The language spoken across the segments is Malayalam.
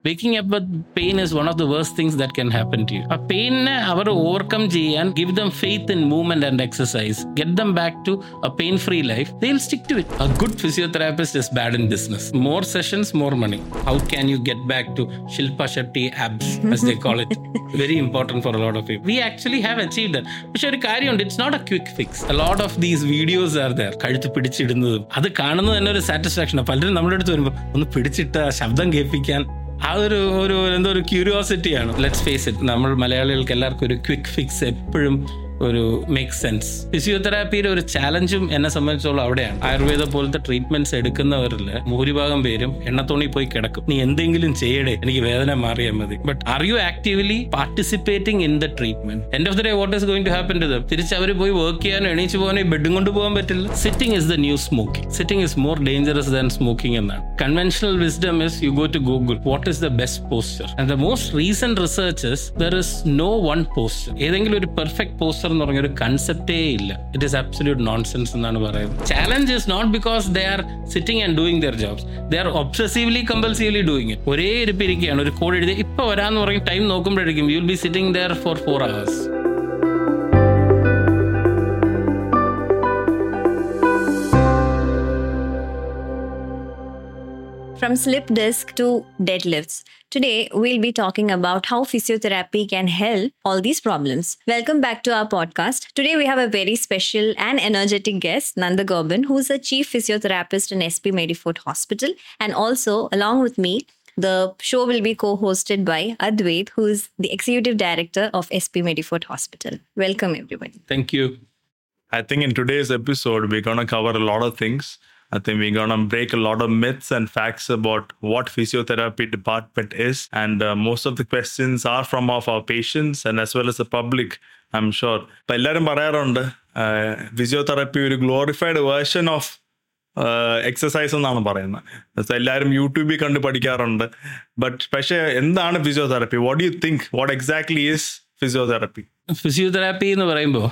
Waking up with pain is one of the worst things that can happen to you ആ പെയിനെ അവർ ഓവർകം ചെയ്യാൻ give them faith in movement and exercise get them back to a pain free life they will stick to it a good physiotherapist is bad in business more sessions more money how can you get back to Shilpa Shetty abs as they call it very important for a lot of people we actually have achieved that പക്ഷെ ഒരു കാര്യമുണ്ട് it's not a quick fix a lot of these videos are there കഴുത്ത് പിടിച്ചിടുന്നതും അത് കാണുന്നത് തന്നെ ഒരു സാറ്റിസ്ഫാക്ഷൻ പലരും നമ്മുടെ അടുത്ത് വരുമ്പോൾ ഒന്ന് പിടിച്ചിട്ട് ആ ശബ്ദം കേൾപ്പിക്കാൻ ആ ഒരു ഒരു എന്തോ ഒരു ക്യൂരിയോസിറ്റിയാണ് ലെറ്റ്സ് ഫേസ് ഇറ്റ് നമ്മൾ മലയാളികൾക്ക് എല്ലാവർക്കും ഒരു ക്വിക്ക് ഫിക്സ് എപ്പോഴും ഒരു മേക്ക് സെൻസ് ഫിസിയോതെറാപ്പിയുടെ ഒരു ചാലഞ്ചും എന്നെ സംബന്ധിച്ചോളം അവിടെയാണ് ആയുർവേദ പോലത്തെ ട്രീറ്റ്മെന്റ്സ് എടുക്കുന്നവരിൽ ഭൂരിഭാഗം പേരും എണ്ണത്തോണി പോയി കിടക്കും നീ എന്തെങ്കിലും ചെയ്യടേ എനിക്ക് വേദന മാറിയാൽ മതി but are you actively participating in the treatment end of the day what is going to happen to them തിരിച്ച് അവർ പോയി വർക്ക് ചെയ്യാനോ എണീച്ച് പോകാനോ ബെഡും കൊണ്ട് പോകാൻ പറ്റില്ല sitting is the new smoking sitting is more dangerous than smoking എന്നാണ് conventional wisdom is you go to Google what is the best posture and the most recent researches there is no one posture ഏതെങ്കിലും ഒരു പെർഫെക്റ്റ് പോസ്റ്റർ എന്ന് പറഞ്ഞ ഒരു കൺസെപ്റ്റേ ഇല്ല ഇറ്റ് ഇസ് അബ്സല്യൂട്ട് നോൺസെൻസ് എന്നാണ് പറയുന്നത് challenge is not because they are sitting and doing their jobs they are obsessively compulsively doing it ഒരേ ഇരിപ്പിരിക്കുകയാണ് ഒരു കോഡ് എഴുതി ഇപ്പൊ വരാന്ന് പറഞ്ഞ് ടൈം നോക്കുമ്പോഴായിരിക്കും you will be sitting there for four hours From slip disc to deadlifts. Today, we'll be talking about how physiotherapy can help all these problems. Welcome back to our podcast. Today, we have a very special and energetic guest, Nanda Goban, who's a chief physiotherapist in SP Medifort Hospital. And also, along with me, the show will be co hosted by Advait, who is the executive director of SP Medifort Hospital. Welcome, everybody. Thank you I think in today's episode, we're going to cover a lot of things. I think we're going to break a lot of myths and facts about what physiotherapy department is. And uh, most of the questions are from of our patients and as well as the public, I'm sure. ഇപ്പം എല്ലാവരും പറയാറുണ്ട് ഫിസിയോതെറാപ്പി ഒരു ഗ്ലോറിഫൈഡ് വേർഷൻ ഓഫ് എക്സസൈസ് എന്നാണ് പറയുന്നത് എല്ലാവരും യൂട്യൂബിൽ കണ്ട് പഠിക്കാറുണ്ട് ബട്ട് പക്ഷേ എന്താണ് physiotherapy what you think what exactly is physiotherapy physiotherapy എന്ന് പറയുമ്പോൾ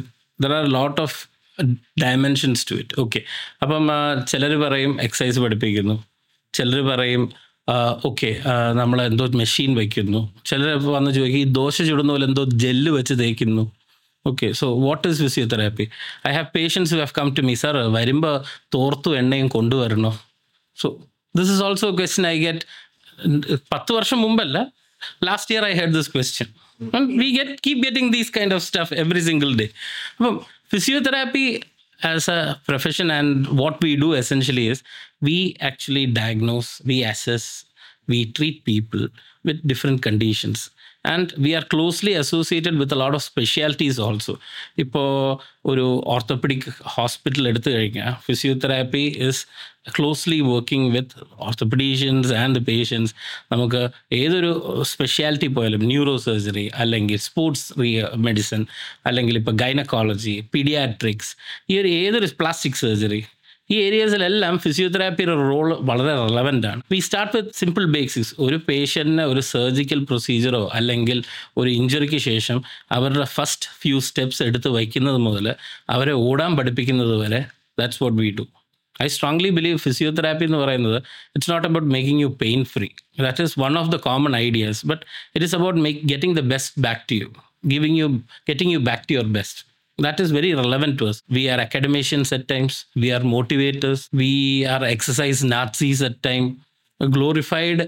there are lot of dimensions to it okay അപ്പം ചിലർ പറയും എക്സസൈസ് പഠിപ്പിക്കുന്നു ചിലർ പറയും ഓക്കെ നമ്മൾ എന്തോ മെഷീൻ വയ്ക്കുന്നു ചിലർ വന്ന് ചോദിക്കും ഈ ദോശ ചുടുന്ന പോലെ എന്തോ ജെല്ല് വെച്ച് തേക്കുന്നു okay so what is physiotherapy I have patients who have come to me sir വരുമ്പോൾ തോർത്തും എണ്ണയും കൊണ്ടുവരണോ so this is also question I get പത്ത് വർഷം മുമ്പല്ല last year I heard this question we get keep getting these kind of stuff every single day അപ്പം physiotherapy as a profession and what we do essentially is we actually diagnose we assess we treat people with different conditions and we are closely associated with a lot of specialties also ഇപ്പോൾ ഒരു ഓർത്തോപെഡിക് ഹോസ്പിറ്റൽ എടുത്തു കഴിഞ്ഞാൽ physiotherapy is closely working with orthopaedicians and patients നമുക്ക് ഏതൊരു സ്പെഷ്യാലിറ്റി പോയാലും ന്യൂറോ സർജറി അല്ലെങ്കിൽ സ്പോർട്സ് മെഡിസിൻ അല്ലെങ്കിൽ ഇപ്പോൾ ഗൈനക്കോളജി പീഡിയാട്രിക്സ് ഈ ഒരു ഏതൊരു പ്ലാസ്റ്റിക് സർജറി ഈ ഏരിയസിലെല്ലാം ഫിസിയോതെറാപ്പിയുടെ റോൾ വളരെ റെലവൻ്റ് ആണ് we start with simple basics ഒരു പേഷ്യൻറ്റിന് ഒരു സർജിക്കൽ പ്രൊസീജിയറോ അല്ലെങ്കിൽ ഒരു ഇഞ്ചുറിക്ക് ശേഷം അവരുടെ ഫസ്റ്റ് ഫ്യൂ സ്റ്റെപ്സ് എടുത്ത് വയ്ക്കുന്നത് മുതൽ അവരെ ഓടാൻ പഠിപ്പിക്കുന്നത് വരെ that's what we do I strongly believe physiotherapy എന്ന് പറയുന്നത് it's not about making you pain free that is one of the common ideas but it is about make getting the best back to you giving you getting you back to your best that is very relevant to us. We are academicians at times, we are motivators, we are exercise Nazis at time. glorified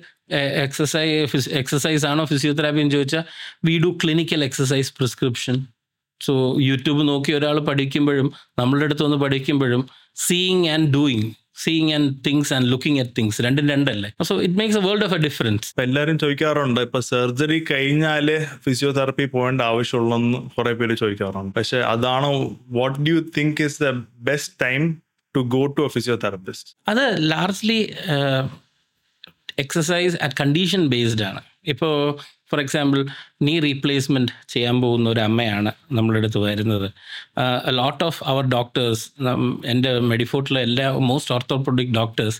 exercise exercise ആണോ ഫിസിയോതെറാപ്പി എന്ന് ചോദിച്ചാൽ we do clinical exercise prescription so YouTube നോക്കി ഒരാൾ പഠിക്കുമ്പോഴും നമ്മളുടെ അടുത്ത് വന്ന് പഠിക്കുമ്പോഴും seeing and doing seeing and things and looking at things രണ്ടും രണ്ടല്ലേ so it makes a world of a difference ഇപ്പൊ എല്ലാവരും ചോദിക്കാറുണ്ട് ഇപ്പൊ സർജറി കഴിഞ്ഞാല് ഫിസിയോതെറാപ്പി പോകേണ്ട ആവശ്യമുള്ളെന്ന് കുറെ പേര് ചോദിക്കാറുണ്ട് പക്ഷെ അതാണോ what do you think is the best time to go to a physiotherapist അത് largely exercise at condition based ആണ് ഇപ്പോൾ ഫോർ എക്സാമ്പിൾ നീ റീപ്ലേസ്മെൻറ്റ് ചെയ്യാൻ പോകുന്ന ഒരു അമ്മയാണ് നമ്മുടെ അടുത്ത് വരുന്നത് ലോട്ട് ഓഫ് അവർ ഡോക്ടേഴ്സ് എൻ്റെ മെഡിഫോർട്ടിലെ എല്ലാ മോസ്റ്റ് ഓർത്തോപെഡിക് ഡോക്ടേഴ്സ്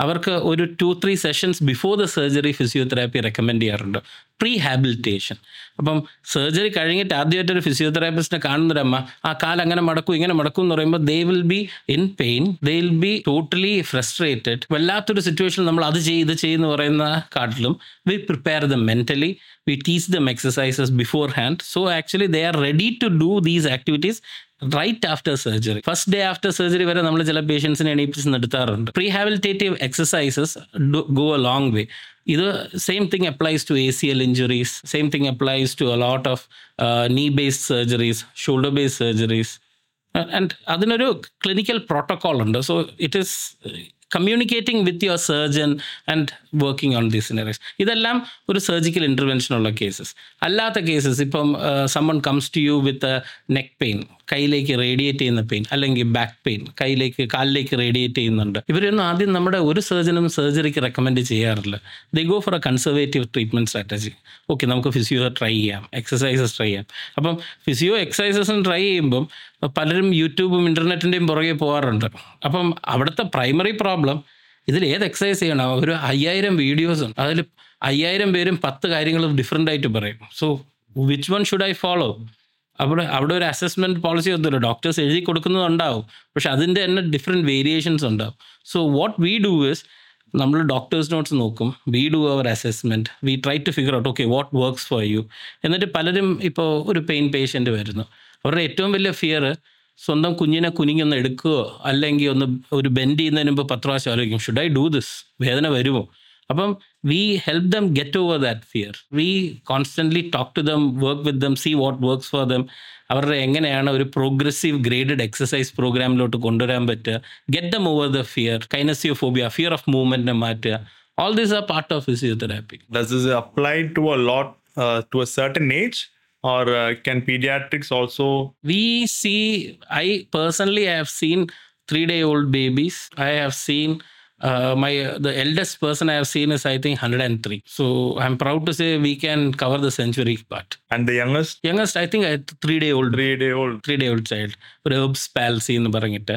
അവർക്ക് ഒരു two three sessions before the surgery physiotherapy recommend ചെയ്യാറുണ്ട് പ്രീ ഹാബിലിറ്റേഷൻ അപ്പം സർജറി കഴിഞ്ഞിട്ട് ആദ്യമായിട്ട് ഒരു ഫിസിയോതെറാപ്പിസ്റ്റിനെ കാണുന്നൊരമ്മ ആ കാൽ അങ്ങനെ മടക്കും ഇങ്ങനെ മടക്കും എന്ന് പറയുമ്പോൾ they will be in pain they will be totally frustrated വല്ലാത്തൊരു സിറ്റുവേഷൻ നമ്മൾ അത് ചെയ്ത് ഇത് ചെയ്യുന്ന പറയുന്ന കാട്ടിലും we prepare them mentally we teach them exercises beforehand so actually they are ready to do these activities right after surgery first day after surgery വരെ നമ്മൾ ചില പേഷ്യൻസിനെ എണീപ്പിച്ച് നിർത്താറുണ്ട് prehabilitative exercises go a long way ഇത് same thing applies to A C L injuries same thing applies to a lot of knee based surgeries shoulder based surgeries and അതിനൊരു ക്ലിനിക്കൽ പ്രോട്ടോകോൾ ഉണ്ട് so it is communicating with your surgeon and working on these scenarios ഇതെല്ലാം ഒരു സർജിക്കൽ ഇൻ്റർവെൻഷൻ ഉള്ള കേസസ് അല്ലാത്ത കേസസ് ഇപ്പം someone comes to you with neck pain കയ്യിലേക്ക് റേഡിയേറ്റ് ചെയ്യുന്ന പെയിൻ അല്ലെങ്കിൽ ബാക്ക് പെയിൻ കയ്യിലേക്ക് കാലിലേക്ക് റേഡിയേറ്റ് ചെയ്യുന്നുണ്ട് ഇവരൊന്നും ആദ്യം നമ്മുടെ ഒരു സർജനും സർജറിക്ക് റെക്കമെൻഡ് ചെയ്യാറില്ല they go for a conservative treatment strategy okay നമുക്ക് ഫിസിയോ ട്രൈ ചെയ്യാം എക്സസൈസസ് ട്രൈ ചെയ്യാം അപ്പം ഫിസിയോ എക്സസൈസസും ട്രൈ ചെയ്യുമ്പം പലരും യൂട്യൂബും ഇൻ്റർനെറ്റിൻ്റെയും പുറകെ പോകാറുണ്ട് അപ്പം അവിടുത്തെ പ്രൈമറി പ്രോബ്ലം ഇതിൽ ഏത് എക്സസൈസ് ചെയ്യണം ഒരു അയ്യായിരം വീഡിയോസ് ഉണ്ട് അതിൽ അയ്യായിരം പേരും പത്ത് കാര്യങ്ങളും ഡിഫറെൻ്റ് ആയിട്ട് പറയും so which one should I follow അവിടെ അവിടെ ഒരു അസസ്മെൻറ്റ് പോളിസി ഒന്നുമില്ല ഡോക്ടേഴ്സ് എഴുതി കൊടുക്കുന്നതുണ്ടാവും പക്ഷെ അതിൻ്റെ തന്നെ ഡിഫറെൻറ്റ് വേരിയേഷൻസ് ഉണ്ടാവും so what we do is നമ്മൾ ഡോക്ടേഴ്സ് നോട്ട്സ് നോക്കും we do our assessment we try to figure out okay what works for you എന്നിട്ട് പലരും ഇപ്പോൾ ഒരു പെയിൻ പേഷ്യൻ്റ് വരുന്നു അവരുടെ ഏറ്റവും വലിയ ഫിയർ സ്വന്തം കുഞ്ഞിനെ കുനിങ്ങി ഒന്ന് എടുക്കുകയോ അല്ലെങ്കിൽ ഒന്ന് ഒരു ബെൻഡ് ചെയ്യുന്നതിന് മുമ്പ് പത്ത് പ്രാവശ്യം ആലോചിക്കും ഷുഡ് ഐ ഡു ദിസ് വേദന വരുമോ അപ്പം we help them get over that fear we constantly talk to them work with them see what works for them അവരുടെ എങ്ങനെയാണ് ഒരു പ്രോഗ്രസീവ് ഗ്രേഡഡ് എക്സസൈസ് പ്രോഗ്രാമിലോട്ട് കൊണ്ടുവരാൻ പറ്റുക get them over the fear kinesiophobia fear of മൂവ്മെൻറ്റിനെ മാറ്റുക all these are part of physiotherapy Does this apply to a lot uh, to a certain age, or uh, can pediatrics also? we see i personally have seen three day old babies i have seen uh, my the eldest person i have seen is i think 103 so i'm proud to say we can cover the century part And the youngest, youngest i think I three day old three day old. Three day old child ഒരു ഹെർബ്സ് പാൽസി എന്ന് പറഞ്ഞിട്ട്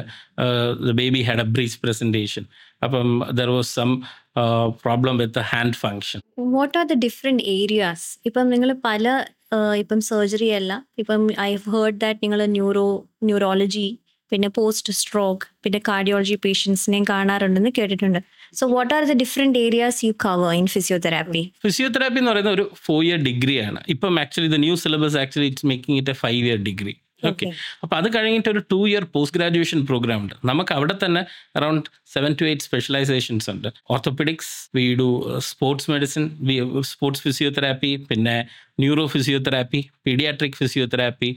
the baby had a breech presentation അപ്പം there was some problem with hand function what are the different areas ഇപ്പം നിങ്ങൾ പല uh, ഇപ്പം സർജറി അല്ല ഇപ്പം ഐ ഹേർഡ് ദാറ്റ് നിങ്ങൾ ന്യൂറോ ന്യൂറോളജി പിന്നെ പോസ്റ്റ് സ്ട്രോക്ക് പിന്നെ കാർഡിയോളജി പേഷ്യൻസിനെയും കാണാറുണ്ടെന്ന് കേട്ടിട്ടുണ്ട് so what are the different areas you cover in physiotherapy physiotherapy എന്ന് പറയുന്ന ഒരു ഫോർ ഇയർ ഡിഗ്രിയാണ് ഇപ്പം actually the new syllabus actually it's making it a five year degree okay അപ്പോൾ അത് കഴിഞ്ഞിട്ട് ഒരു two year post graduation programme ഉണ്ട് നമുക്ക് അവിടെ തന്നെ around seven to eight specialisations ഉണ്ട് orthopaedics we do sports medicine we sports physiotherapy പിന്നെ neuro physiotherapy paediatric physiotherapy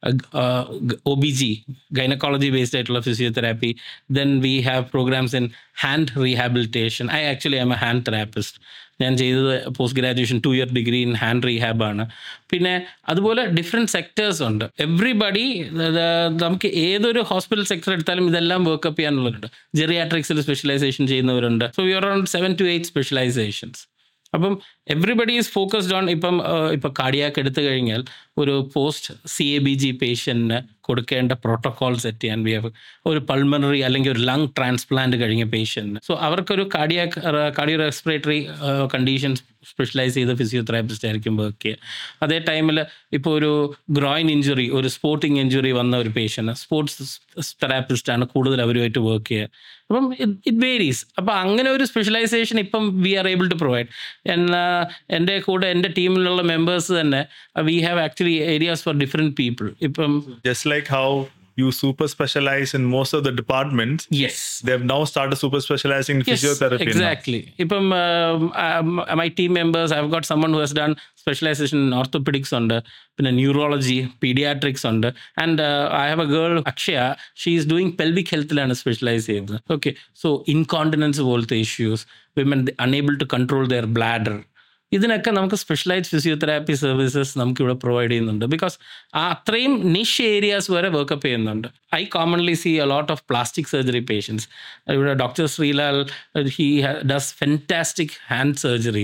O B G gynaecology based ആയിട്ടുള്ള physiotherapy then we have programmes in hand rehabilitation I actually I am a hand therapist ഞാൻ ചെയ്തത് post graduation two year degree in hand rehab ആണ് പിന്നെ അതുപോലെ ഡിഫറെൻറ്റ് സെക്ടേഴ്സ് ഉണ്ട് എവ്രിബഡി നമുക്ക് ഏതൊരു ഹോസ്പിറ്റൽ സെക്ടർ എടുത്താലും ഇതെല്ലാം വർക്കപ്പ് ചെയ്യാനുള്ളവരുണ്ട് ജെറിയാട്രിക്സിൽ സ്പെഷ്യലൈസേഷൻ ചെയ്യുന്നവരുണ്ട് so you around seven to eight specialisations അപ്പം എവറിബഡി ഈസ് ഫോക്കസ്ഡ് ഓൺ ഇപ്പം ഇപ്പം കാർഡിയാക്ക് എടുത്തു കഴിഞ്ഞാൽ ഒരു post C A B G പേഷ്യൻറ്റിന് കൊടുക്കേണ്ട പ്രോട്ടോകോൾ സെറ്റ് ചെയ്യാൻ വി ഹാവ് ഒരു പൾമണറി അല്ലെങ്കിൽ ഒരു ലങ് ട്രാൻസ്പ്ലാന്റ് കഴിഞ്ഞ പേഷ്യൻറ്റിന് സോ അവർക്കൊരു cardiac cardio respiratory conditions specialise ചെയ്ത ഫിസിയോതെറാപ്പിസ്റ്റ് ആയിരിക്കും വർക്ക് ചെയ്യുക അതേ ടൈമിൽ ഇപ്പോൾ ഒരു ഗ്രോയിൻ ഇഞ്ചുറി ഒരു സ്പോർട്ടിങ് ഇഞ്ചുറി വന്ന ഒരു പേഷ്യൻറ്റ് സ്പോർട്സ് തെറാപ്പിസ്റ്റാണ് കൂടുതൽ അവരുമായിട്ട് വർക്ക് ചെയ്യുക അപ്പം ഇറ്റ് വേരീസ് അപ്പം അങ്ങനെ ഒരു സ്പെഷ്യലൈസേഷൻ ഇപ്പം we are able to provide എന്നാൽ എൻ്റെ കൂടെ എൻ്റെ ടീമിലുള്ള മെമ്പേഴ്സ് തന്നെ we have actually areas for different people ഇപ്പം Just like how you super specialize in most of the departments, yes they have now started super specializing in physiotherapy. now. Exactly ഇപ്പം my team members I've got someone who has done specialisation in orthopaedics ഉണ്ട് പിന്നെ ന്യൂറോളജി പീഡിയാട്രിക്സ് ഉണ്ട് and I have a girl Akshaya she is doing pelvic ഹെൽത്തിലാണ് സ്പെഷ്യലൈസ് ചെയ്യുന്നത് ഓക്കെ സോ ഇൻകോണ്ടിനൻസ് പോലത്തെ issues women unable to control their bladder ഇതിനൊക്കെ നമുക്ക് സ്പെഷ്യലൈസ്ഡ് ഫിസിയോതെറാപ്പി സർവീസസ് നമുക്ക് ഇവിടെ പ്രൊവൈഡ് ചെയ്യുന്നുണ്ട് ബിക്കോസ് ആ അത്രയും നിഷ് ഏരിയാസ് വരെ വർക്കപ്പ് ചെയ്യുന്നുണ്ട് I commonly see a lot of plastic surgery patients ഇവിടെ doctor Sreelal he does fantastic hand surgeries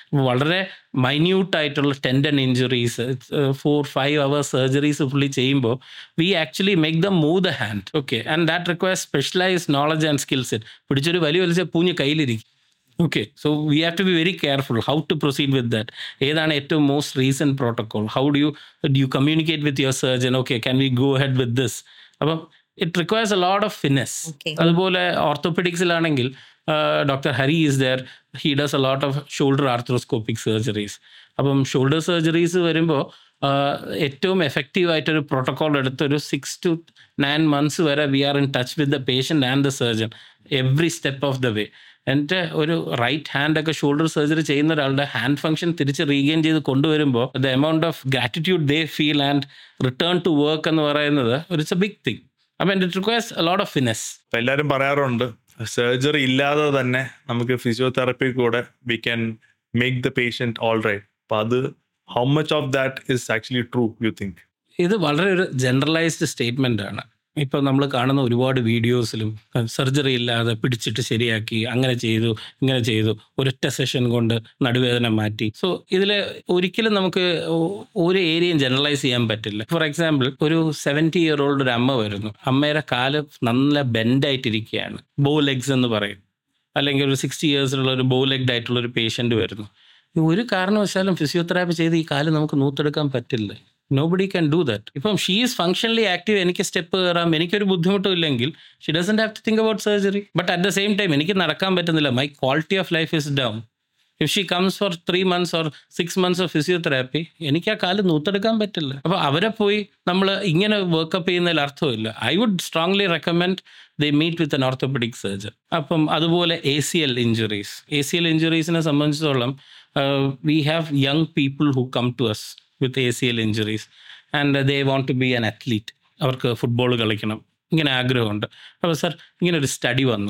വളരെ മൈന്യൂട്ട് ആയിട്ടുള്ള tendon injuries four five hour surgeries fully ചെയ്യുമ്പോൾ we actually make the move the hand okay and that require specialise knowledge and skill set പിടിച്ചൊരു വലിയ വലിച്ച പൂഞ്ഞ് കയ്യിലിരിക്കും okay so we have to be very careful how to proceed with that ഏതാണ് ഏറ്റവും most recent protocol how do you do you communicate with your surgeon okay can we go head with this അപ്പം it requires a lot of finesse Okay. അതുപോലെ ഓർത്തോപെഡിക്സിലാണെങ്കിൽ doctor Hari is there he does a lot of shoulder arthroscopic surgeries അപ്പം ഷോൾഡർ സർജറീസ് വരുമ്പോൾ ഏറ്റവും എഫക്റ്റീവ് ആയിട്ടൊരു പ്രോട്ടോകോൾ എടുത്ത് ഒരു സിക്സ് ടു നയൻ മന്ത്സ് വരെ we are in touch with the patient and the surgeon every step of the way എൻ്റെ ഒരു റൈറ്റ് ഹാൻഡ് ഒക്കെ ഷോൾഡർ സർജറി ചെയ്യുന്ന ഒരാളുടെ ഹാൻഡ് ഫംഗ്ഷൻ തിരിച്ച് റീഗെയിൻ ചെയ്ത് കൊണ്ടുവരുമ്പോൾ the amount of gratitude they feel and return to work എന്ന് പറയുന്നത് ഒരു ഇറ്റ്സ് എ ബിഗ് തിങ് അപ്പം it requires a lot of finesse ഇപ്പൊ എല്ലാവരും പറയാറുണ്ട് സർജറി ഇല്ലാതെ തന്നെ നമുക്ക് ഫിസിയോതെറപ്പി കൂടെ we can make the patient all right അപ്പൊ അത് how much of that is actually true you think ഇത് വളരെ ഒരു ജനറലൈസ്ഡ് സ്റ്റേറ്റ്മെൻ്റ് ആണ് ഇപ്പോൾ നമ്മൾ കാണുന്ന ഒരുപാട് വീഡിയോസിലും സർജറി ഇല്ലാതെ പിടിച്ചിട്ട് ശരിയാക്കി അങ്ങനെ ചെയ്തു ഇങ്ങനെ ചെയ്തു ഒരൊറ്റ സെഷൻ കൊണ്ട് നടുവേദന മാറ്റി സോ ഇതിൽ ഒരിക്കലും നമുക്ക് ഒ- ഒരു ഏരിയയും ജനറലൈസ് ചെയ്യാൻ പറ്റില്ല ഫോർ എക്സാമ്പിൾ ഒരു സെവൻറ്റി ഇയർ ഓൾഡ് ഒരു അമ്മ വരുന്നു അമ്മയുടെ കാല് നല്ല ബെൻഡായിട്ടിരിക്കുകയാണ് ബോ ലെഗ്സ് എന്ന് പറയും അല്ലെങ്കിൽ ഒരു സിക്സ്റ്റി ഇയേഴ്സിലുള്ള ഒരു ബോ ലെഗ്ഡ് ആയിട്ടുള്ള ഒരു പേഷ്യൻ്റ് വരുന്നു ഒരു കാരണവശാലും ഫിസിയോതെറാപ്പി ചെയ്ത് ഈ കാല് നമുക്ക് നൂത്തെടുക്കാൻ പറ്റില്ല nobody can do that ഇപ്പം ഷീ ഈസ് ഫംഗ്ഷനലി ആക്റ്റീവ് എനിക്ക് സ്റ്റെപ്പ് കയറാം എനിക്കൊരു ബുദ്ധിമുട്ടും ഇല്ലെങ്കിൽ she doesn't have to think about surgery but at the same time എനിക്ക് നടക്കാൻ പറ്റുന്നില്ല my quality of life is down if she comes for three months or six months of physiotherapy എനിക്ക് ആ കാല് നൂത്തെടുക്കാൻ പറ്റില്ല അപ്പോൾ അവരെ പോയി നമ്മൾ ഇങ്ങനെ വർക്കപ്പ് ചെയ്യുന്നതിൽ അർത്ഥമില്ല I would strongly recommend they meet with an orthopaedic surgeon അപ്പം അതുപോലെ A C L injuries A C L ഇഞ്ചുറീസിനെ സംബന്ധിച്ചിടത്തോളം we have young people who come to us with A C L injuries and they want to be an athlete അവർക്ക് ഫുട്ബോൾ കളിക്കണം ഇങ്ങനെ ആഗ്രഹമുണ്ട് അപ്പോൾ സർ ഇങ്ങനെ ഒരു സ്റ്റഡി വന്നു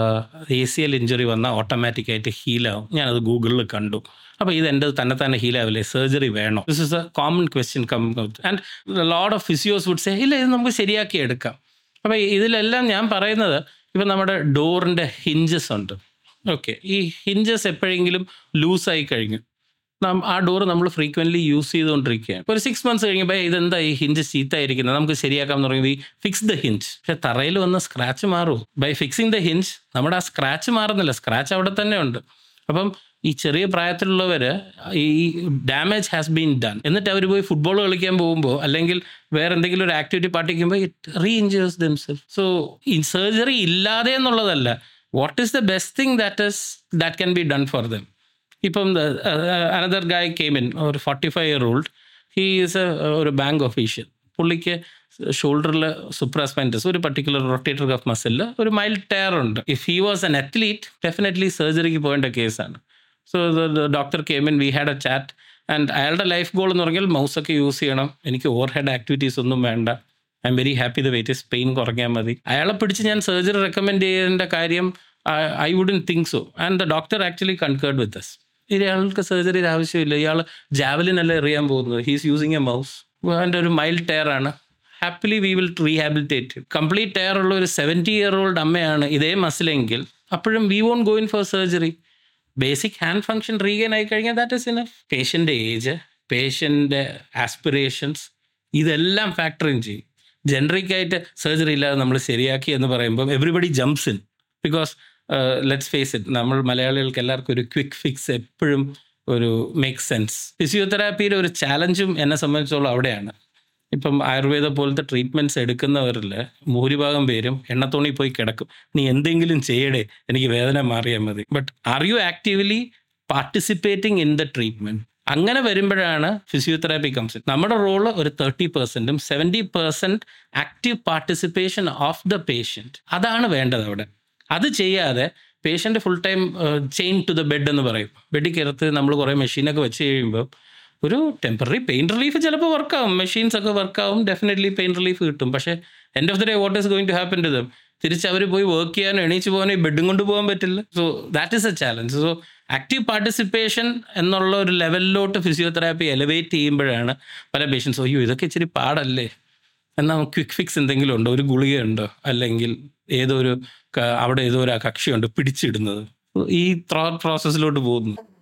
എ സി എൽ ഇഞ്ചുറി വന്നാൽ ഓട്ടോമാറ്റിക്കായിട്ട് ഹീലാവും ഞാനത് ഗൂഗിളിൽ കണ്ടു അപ്പോൾ ഇത് എൻ്റെ തന്നെ തന്നെ ഹീലാവില്ലേ സർജറി വേണോ this is a common question come and load of physios would say ഇല്ല ഇത് നമുക്ക് ശരിയാക്കി എടുക്കാം അപ്പോൾ ഇതിലെല്ലാം ഞാൻ പറയുന്നത് ഇപ്പം നമ്മുടെ ഡോറിൻ്റെ ഹിഞ്ചസ് ഉണ്ട് ഓക്കെ ഈ ഹിഞ്ചസ് എപ്പോഴെങ്കിലും ലൂസായി കഴിഞ്ഞു നാം ആ ഡോർ നമ്മൾ ഫ്രീക്വൻ്റ്ലി യൂസ് ചെയ്തുകൊണ്ടിരിക്കുകയാണ് ഒരു സിക്സ് മന്ത്സ് കഴിയുമ്പോൾ ഇതെന്താ ഈ ഹിഞ്ച് ചീത്തായിരിക്കുന്നത് നമുക്ക് ശരിയാക്കാം എന്ന് പറയുമ്പോൾ ഈ ഫിക്സ് ദ ഹിഞ്ച് പക്ഷെ തറയിൽ വന്ന സ്ക്രാച്ച് മാറും ബൈ ഫിക്സിങ് ദ ഹിഞ്ച് നമ്മുടെ ആ സ്ക്രാച്ച് മാറുന്നില്ല സ്ക്രാച്ച് അവിടെ തന്നെ ഉണ്ട് അപ്പം ഈ ചെറിയ പ്രായത്തിലുള്ളവർ ഈ ഡാമേജ് ഹാസ് ബീൻ ഡൺ എന്നിട്ട് അവർ പോയി ഫുട്ബോൾ കളിക്കാൻ പോകുമ്പോൾ അല്ലെങ്കിൽ വേറെ എന്തെങ്കിലും ഒരു ആക്ടിവിറ്റി പാർട്ടിക്കുമ്പോൾ it reinjures themselves so ഈ സർജറി ഇല്ലാതെ എന്നുള്ളതല്ല what is the best thing that is that can be done for them ഇപ്പം അനദർ ഗായ് കെയിം ഇൻ ഒരു forty five year old he is a ഒരു ബാങ്ക് ഒഫീഷ്യൽ പുള്ളിക്ക് ഷോൾഡറിൽ സുപ്രാസ്പെൻറ്റസ് ഒരു പർട്ടിക്കുലർ റൊട്ടേറ്റർ കഫ് മസിലിൽ ഒരു മൈൽഡ് ടയർ ഉണ്ട് if he was an athlete definitely സർജറിക്ക് പോകേണ്ട കേസാണ് so doctor came in we had a chat and അയാളുടെ ലൈഫ് ഗോൾ എന്ന് പറഞ്ഞാൽ മൗസൊക്കെ യൂസ് ചെയ്യണം എനിക്ക് ഓവർ ഹെഡ് ആക്ടിവിറ്റീസ് ഒന്നും വേണ്ട I am very happy the wait is pain കുറയ്ക്കാൻ മതി അയാളെ പിടിച്ച് ഞാൻ സർജറി റെക്കമെൻഡ് ചെയ്യേണ്ട കാര്യം I wouldn't think so and the doctor actually concurred with us ഇയാൾക്ക് സർജറിയുടെ ആവശ്യമില്ല ഇയാൾ ജാവലിൻ അല്ല എറിയാൻ പോകുന്നത് ഹീസ് യൂസിങ് എ മൗസ് അതിൻ്റെ ഒരു മൈൽഡ് ടയർ ആണ് happily we will rehabilitate complete tear ഉള്ള ഒരു സെവൻറ്റി ഇയർ ഓൾഡ് അമ്മയാണ് ഇതേ മസിലെങ്കിൽ അപ്പോഴും we won't go in for surgery basic hand function regain ആയി കഴിഞ്ഞാൽ ദാറ്റ് ഇസ് ഇനഫ് പേഷ്യൻ്റെ ഏജ് പേഷ്യൻ്റെ ആസ്പിറേഷൻസ് ഇതെല്ലാം ഫാക്ടർ ഇൻ ചെയ്യും ജനറിക് ആയിട്ട് സർജറി ഇല്ലാതെ നമ്മൾ ശരിയാക്കി എന്ന് പറയുമ്പോൾ everybody jumps in because let's face it നമ്മൾ മലയാളികൾക്ക് എല്ലാവർക്കും ഒരു ക്വിക്ക് ഫിക്സ് എപ്പോഴും ഒരു മേക്ക് സെൻസ് ഫിസിയോതെറാപ്പിയുടെ ഒരു ചാലഞ്ചും എന്നെ സംബന്ധിച്ചോളം അവിടെയാണ് ഇപ്പം ആയുർവേദ പോലത്തെ ട്രീറ്റ്മെൻറ്റ്സ് എടുക്കുന്നവരിൽ ഭൂരിഭാഗം പേരും എണ്ണത്തോണി പോയി കിടക്കും നീ എന്തെങ്കിലും ചെയ്യടേ എനിക്ക് വേദന മാറിയാൽ മതി but are you actively participating in the treatment അങ്ങനെ വരുമ്പോഴാണ് ഫിസിയോതെറാപ്പി കംസ് നമ്മുടെ റോള് ഒരു തേർട്ടി പെർസെൻറ്റും seventy percent active participation of the patient അതാണ് വേണ്ടത് അവിടെ അത് ചെയ്യാതെ patient full time chain to the bed എന്ന് പറയും ബെഡിൽ കയറത്ത് നമ്മൾ കുറേ മെഷീനൊക്കെ വെച്ച് കഴിയുമ്പോൾ ഒരു ടെമ്പററി പെയിൻ റിലീഫ് ചിലപ്പോൾ വർക്കാവും മെഷീൻസ് ഒക്കെ വർക്കാവും ഡെഫിനറ്റ്ലി പെയിൻ റിലീഫ് കിട്ടും പക്ഷേ end of the day what is going to happen to them തിരിച്ച് അവർ പോയി വർക്ക് ചെയ്യാനോ എണീച്ച് പോകാനോ ഈ ബെഡും കൊണ്ട് പോകാൻ പറ്റില്ല so that is a challenge so active participation എന്നുള്ള ഒരു ലെവലിലോട്ട് ഫിസിയോതെറാപ്പി എലിവേറ്റ് ചെയ്യുമ്പോഴാണ് പല പേഷ്യൻസ് അയ്യോ ഇതൊക്കെ ഇച്ചിരി പാടല്ലേ എന്നാൽ ക്വിക്ക് ഫിക്സ് എന്തെങ്കിലും ഉണ്ടോ ഒരു ഗുളികയുണ്ടോ അല്ലെങ്കിൽ ഏതോ ഒരു ക- അവിടെ ഏതോ ഒരു കക്ഷിയുണ്ട് പിടിച്ചിടുന്നത് ഈ ത്രോട്ട് പ്രോസസ്സിലോട്ട് പോകുന്നു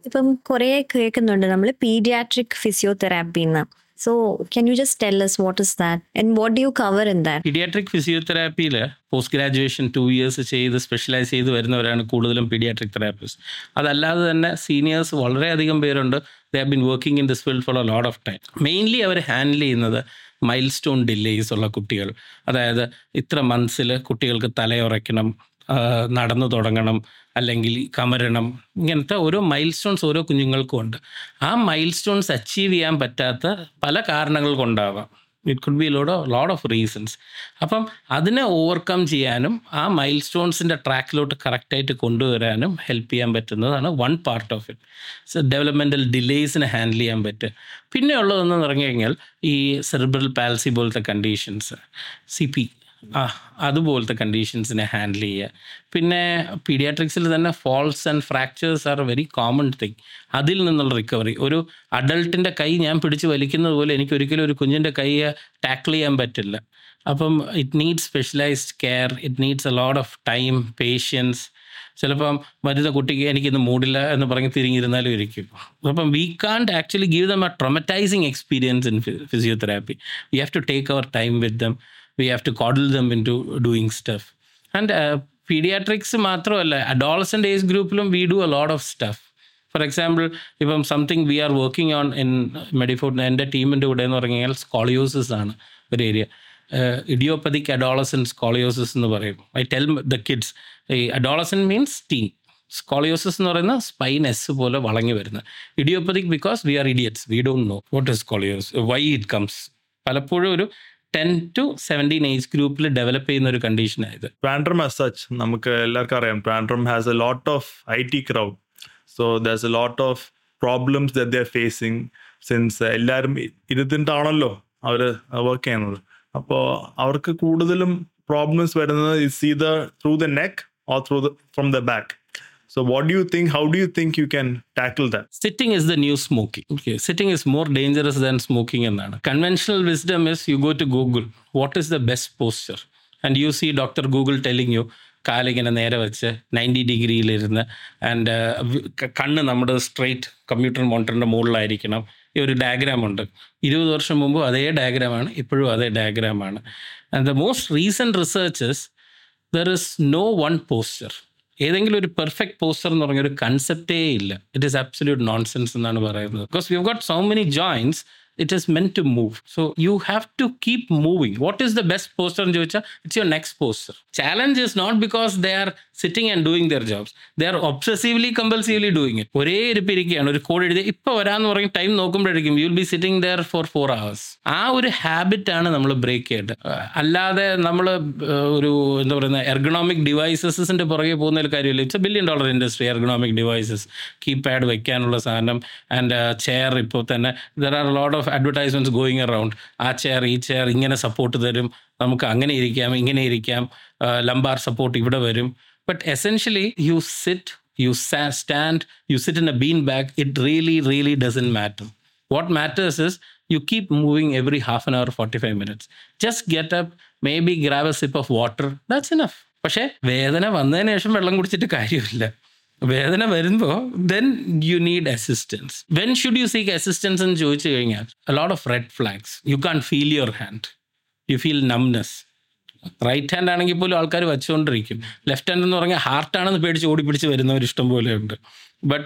ഇപ്പം കുറേ കേൾക്കുന്നുണ്ട് നമ്മൾ പീഡിയാട്രിക് ഫിസിയോതെറാപ്പി എന്ന് so can you just tell us what is that and what do you cover in that paediatric ഫിസിയോതെറാപ്പിയിൽ പോസ്റ്റ് ഗ്രാജുവേഷൻ ടു ഇയേഴ്സ് ചെയ്ത് സ്പെഷ്യലൈസ് ചെയ്ത് വരുന്നവരാണ് കൂടുതലും പീഡിയാട്രിക് തെറാപ്പിസ്റ്റ് അതല്ലാതെ തന്നെ സീനിയേഴ്സ് വളരെയധികം പേരുണ്ട് they have been working in this field for a lot of time mainly അവർ ഹാൻഡിൽ ചെയ്യുന്നത് മൈൽ സ്റ്റോൺ ഡിലേസ് ഉള്ള കുട്ടികൾ അതായത് ഇത്ര മന്ത്സിൽ കുട്ടികൾക്ക് തലയുറയ്ക്കണം ആ, നടന്നു തുടങ്ങണം അല്ലെങ്കിൽ കമരണം ഇങ്ങനത്തെ ഓരോ മൈൽ സ്റ്റോൺസ് ഓരോ കുഞ്ഞുങ്ങൾക്കും ഉണ്ട് ആ മൈൽ സ്റ്റോൺസ് അച്ചീവ് ചെയ്യാൻ പറ്റാത്ത പല കാരണങ്ങൾ കൊണ്ടാവാം it could be load load of reasons അപ്പം അതിനെ ഓവർകം ചെയ്യാനും ആ മൈൽ സ്റ്റോൺസിൻ്റെ ട്രാക്കിലോട്ട് കറക്റ്റായിട്ട് കൊണ്ടുവരാനും ഹെൽപ്പ് ചെയ്യാൻ പറ്റുന്നതാണ് one part of it so developmental ഡിലേസിനെ ഹാൻഡിൽ ചെയ്യാൻ പറ്റും പിന്നെ ഉള്ളതെന്ന് പറഞ്ഞു കഴിഞ്ഞാൽ ഈ സെറിബ്രൽ പാൽസി പോലത്തെ കണ്ടീഷൻസ് സി പി ആ അതുപോലത്തെ കണ്ടീഷൻസിനെ ഹാൻഡിൽ ചെയ്യുക പിന്നെ പീഡിയാട്രിക്സിൽ തന്നെ falls and fractures are very common thing അതിൽ നിന്നുള്ള റിക്കവറി ഒരു അഡൾട്ടിൻ്റെ കൈ ഞാൻ പിടിച്ച് വലിക്കുന്നത് പോലെ എനിക്ക് ഒരിക്കലും ഒരു കുഞ്ഞിൻ്റെ കൈ ടാക്കിൾ ചെയ്യാൻ പറ്റില്ല അപ്പം it needs specialised care it needs a lot of time patience ചിലപ്പം വരുന്ന കുട്ടിക്ക് എനിക്കിന്ന് മൂടില്ല എന്ന് പറഞ്ഞ് തിരിഞ്ഞിരുന്നാലും ഇരിക്കും അപ്പം we can't actually give them a traumatising experience in physiotherapy we have to take our time with them we have to coddle them into doing stuff and paediatrics മാത്രമല്ല അഡോളസൻ്റ് ഏജ് ഗ്രൂപ്പിലും we do a lot of stuff for example ഇപ്പം something we are working on in മെഡിഫോഡ് എൻ്റെ ടീമിൻ്റെ കൂടെ എന്ന് പറഞ്ഞു കഴിഞ്ഞാൽ സ്കോളിയോസിസ് ആണ് ഒരു ഏരിയ ഇഡിയോപ്പതിക് അഡോളസൻ സ്കോളിയോസിസ് എന്ന് പറയും ഐ ടെൽ ദ കിഡ്സ് ഈ അഡോളസൻ മീൻസ് ടീൻ സ്കോളിയോസിസ് എന്ന് പറയുന്ന സ്പൈൻ എസ് പോലെ വളഞ്ഞു വരുന്നത് idiopathic because we are idiots we don't know what is scoliosis why it comes പലപ്പോഴും ഒരു ടെൻ ടു സെവൻറ്റീൻ ഏജ് ഗ്രൂപ്പിൽ ഡെവലപ്പ് ചെയ്യുന്ന ഒരു കണ്ടീഷനായത് ട്രാൻഡ്രം ആസ് സച്ച് നമുക്ക് എല്ലാവർക്കും അറിയാം Trivandrum has a lot of I T crowd so that's a lot of problems the are facing since എല്ലാവരും ഇരുത്തിട്ടാണല്ലോ അവർ വർക്ക് ചെയ്യുന്നത് അപ്പോൾ അവർക്ക് കൂടുതലും പ്രോബ്ലംസ് വരുന്നത് is either through the neck or through the from the back so what do you think how do you think you can tackle that sitting is the new smoking okay sitting is more dangerous than smoking എന്നാണ് conventional wisdom is you go to Google what is the best posture and you see doctor Google telling you കാലിങ്ങനെ നേരെ വെച്ച് നയൻറ്റി ഡിഗ്രിയിലിരുന്ന് ആൻഡ് കണ്ണ് നമ്മുടെ സ്ട്രെയിറ്റ് കമ്പ്യൂട്ടർ മോണിറ്ററിൻ്റെ മുകളിലായിരിക്കണം ഈ ഒരു ഡയഗ്രാം ഉണ്ട് ഇരുപത് വർഷം മുമ്പ് അതേ ഡയഗ്രാമാണ് ഇപ്പോഴും അതേ ഡയഗ്രാമാണ് and the most recent researches there is no one posture ഏതെങ്കിലും ഒരു പെർഫെക്റ്റ് പോസ്റ്റർ എന്ന് പറഞ്ഞ ഒരു കൺസെപ്റ്റേ ഇല്ല ഇറ്റ് ഈസ് അബ്സല്യൂട്ട് നോൺസെൻസ് എന്നാണ് പറയുന്നത് because you got so many joints it is meant to move so you have to keep moving what is the best posture എന്ന് ചോദിച്ചാൽ it's your next posture challenge is not because they are sitting and doing their jobs they are obsessively compulsively doing it ഒരേ ഇരിപ്പ് ഇരിക്കുകയാണ് ഒരു കോഡ് എഴുതി ഇപ്പോൾ വരാമെന്ന് പറഞ്ഞ് ടൈം നോക്കുമ്പോഴേക്കും you will be sitting there for four hours ആ ഒരു ഹാബിറ്റാണ് നമ്മൾ ബ്രേക്ക് ചെയ്യേണ്ടത് അഹ് അല്ലാതെ നമ്മൾ ഒരു എന്താ പറയുന്ന എർഗണോമിക് ഡിവൈസസിൻ്റെ പുറകെ പോകുന്ന ഒരു കാര്യമില്ല it's a billion dollar industry ergonomic devices keypad വെക്കാനുള്ള സാധനം ആൻഡ് ചെയർ ഇപ്പോൾ തന്നെ there are lot of advertisements going around ആ ചെയർ ഈ ചെയർ ഇങ്ങനെ സപ്പോർട്ട് തരും നമുക്ക് അങ്ങനെ ഇരിക്കാം ഇങ്ങനെ ഇരിക്കാം ലംബാർ സപ്പോർട്ട് ഇവിടെ വരും but essentially you sit you stand you sit in a bean bag it really really doesn't matter what matters is you keep moving every half an hour 45 minutes just get up maybe grab a sip of water that's enough പക്ഷേ വേദന വന്നതിന് ശേഷം വെള്ളം കുടിച്ചിട്ട് കാര്യമില്ല വേദന വരുമ്പോൾ then you need assistance when should you seek assistance എന്ന് ചോദിച്ചു കഴിഞ്ഞാൽ lot of red flags you can feel your hand you feel numbness right hand ആണെങ്കിൽ പോലും ആൾക്കാർ വെച്ചുകൊണ്ടിരിക്കും ലെഫ്റ്റ് ഹാൻഡ് എന്ന് പറഞ്ഞാൽ ഹാർട്ടാണെന്ന് പേടിച്ച് ഓടി പിടിച്ച് വരുന്നവർ ഇഷ്ടം പോലെ ഉണ്ട് but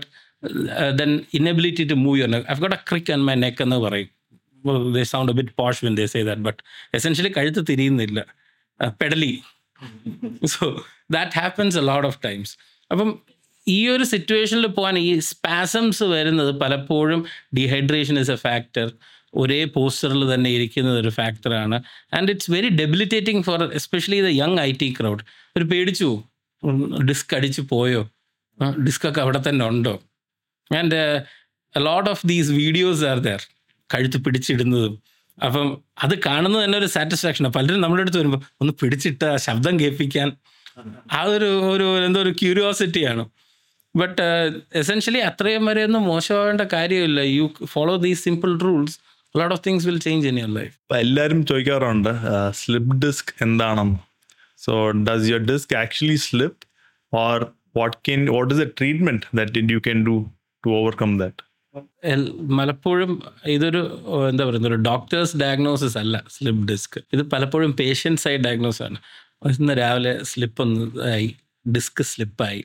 then inability to move your neck I've got a crick and my neck എന്ന് പറയും they sound bit posh when they say that but essentially കഴുത്ത് തിരിയുന്നില്ല പെഡലി so that happens a lot of times അപ്പം ഈ ഒരു സിറ്റുവേഷനിൽ പോകാൻ ഈ സ്പാസംസ് വരുന്നത് പലപ്പോഴും ഡീഹൈഡ്രേഷൻ ഇസ് എ ഫാക്ടർ ഒരേ പോസ്റ്ററിൽ തന്നെ ഇരിക്കുന്നത് ഒരു ഫാക്ടറാണ് and it's very debilitating for especially the young I T crowd ഒരു പേടിച്ചു ഡിസ്ക് അടിച്ച് പോയോ ഡിസ്കൊക്കെ അവിടെ തന്നെ ഉണ്ടോ and lot of these videos are there കഴുത്ത് പിടിച്ചിടുന്നതും അപ്പം അത് കാണുന്നത് തന്നെ ഒരു സാറ്റിസ്ഫാക്ഷനാണ് പലരും നമ്മുടെ അടുത്ത് വരുമ്പോൾ ഒന്ന് പിടിച്ചിട്ട് ആ ശബ്ദം കേൾപ്പിക്കാൻ ആ ഒരു ഒരു എന്തോ ഒരു ക്യൂരിയോസിറ്റിയാണ് ബട്ട് എസെൻഷ്യലി അത്രയും വരെ ഒന്നും മോശമാവേണ്ട കാര്യമില്ല you follow these simple rules lot of things will change in your life ഇപ്പൊ എല്ലാവരും ചോദിക്കാറുണ്ട് സ്ലിപ്പ് ഡിസ്ക് എന്താണെന്ന് so does your disc actually slip or what can what is a treatment that you can do to overcome that? എൽ- മലപ്പോഴും ഇതൊരു ഓ, എന്താ പറയുന്നത് ഒരു ഡോക്ടേഴ്സ് ഡയഗ്നോസിസ് അല്ല സ്ലിപ്പ് ഡിസ്ക് ഇത് പലപ്പോഴും പേഷ്യൻ്റ് സൈഡ് ഡയഗ്നോസ് ആണ് ഇന്ന് രാവിലെ സ്ലിപ്പ് ഒന്ന് ആയി ഡിസ്ക് സ്ലിപ്പായി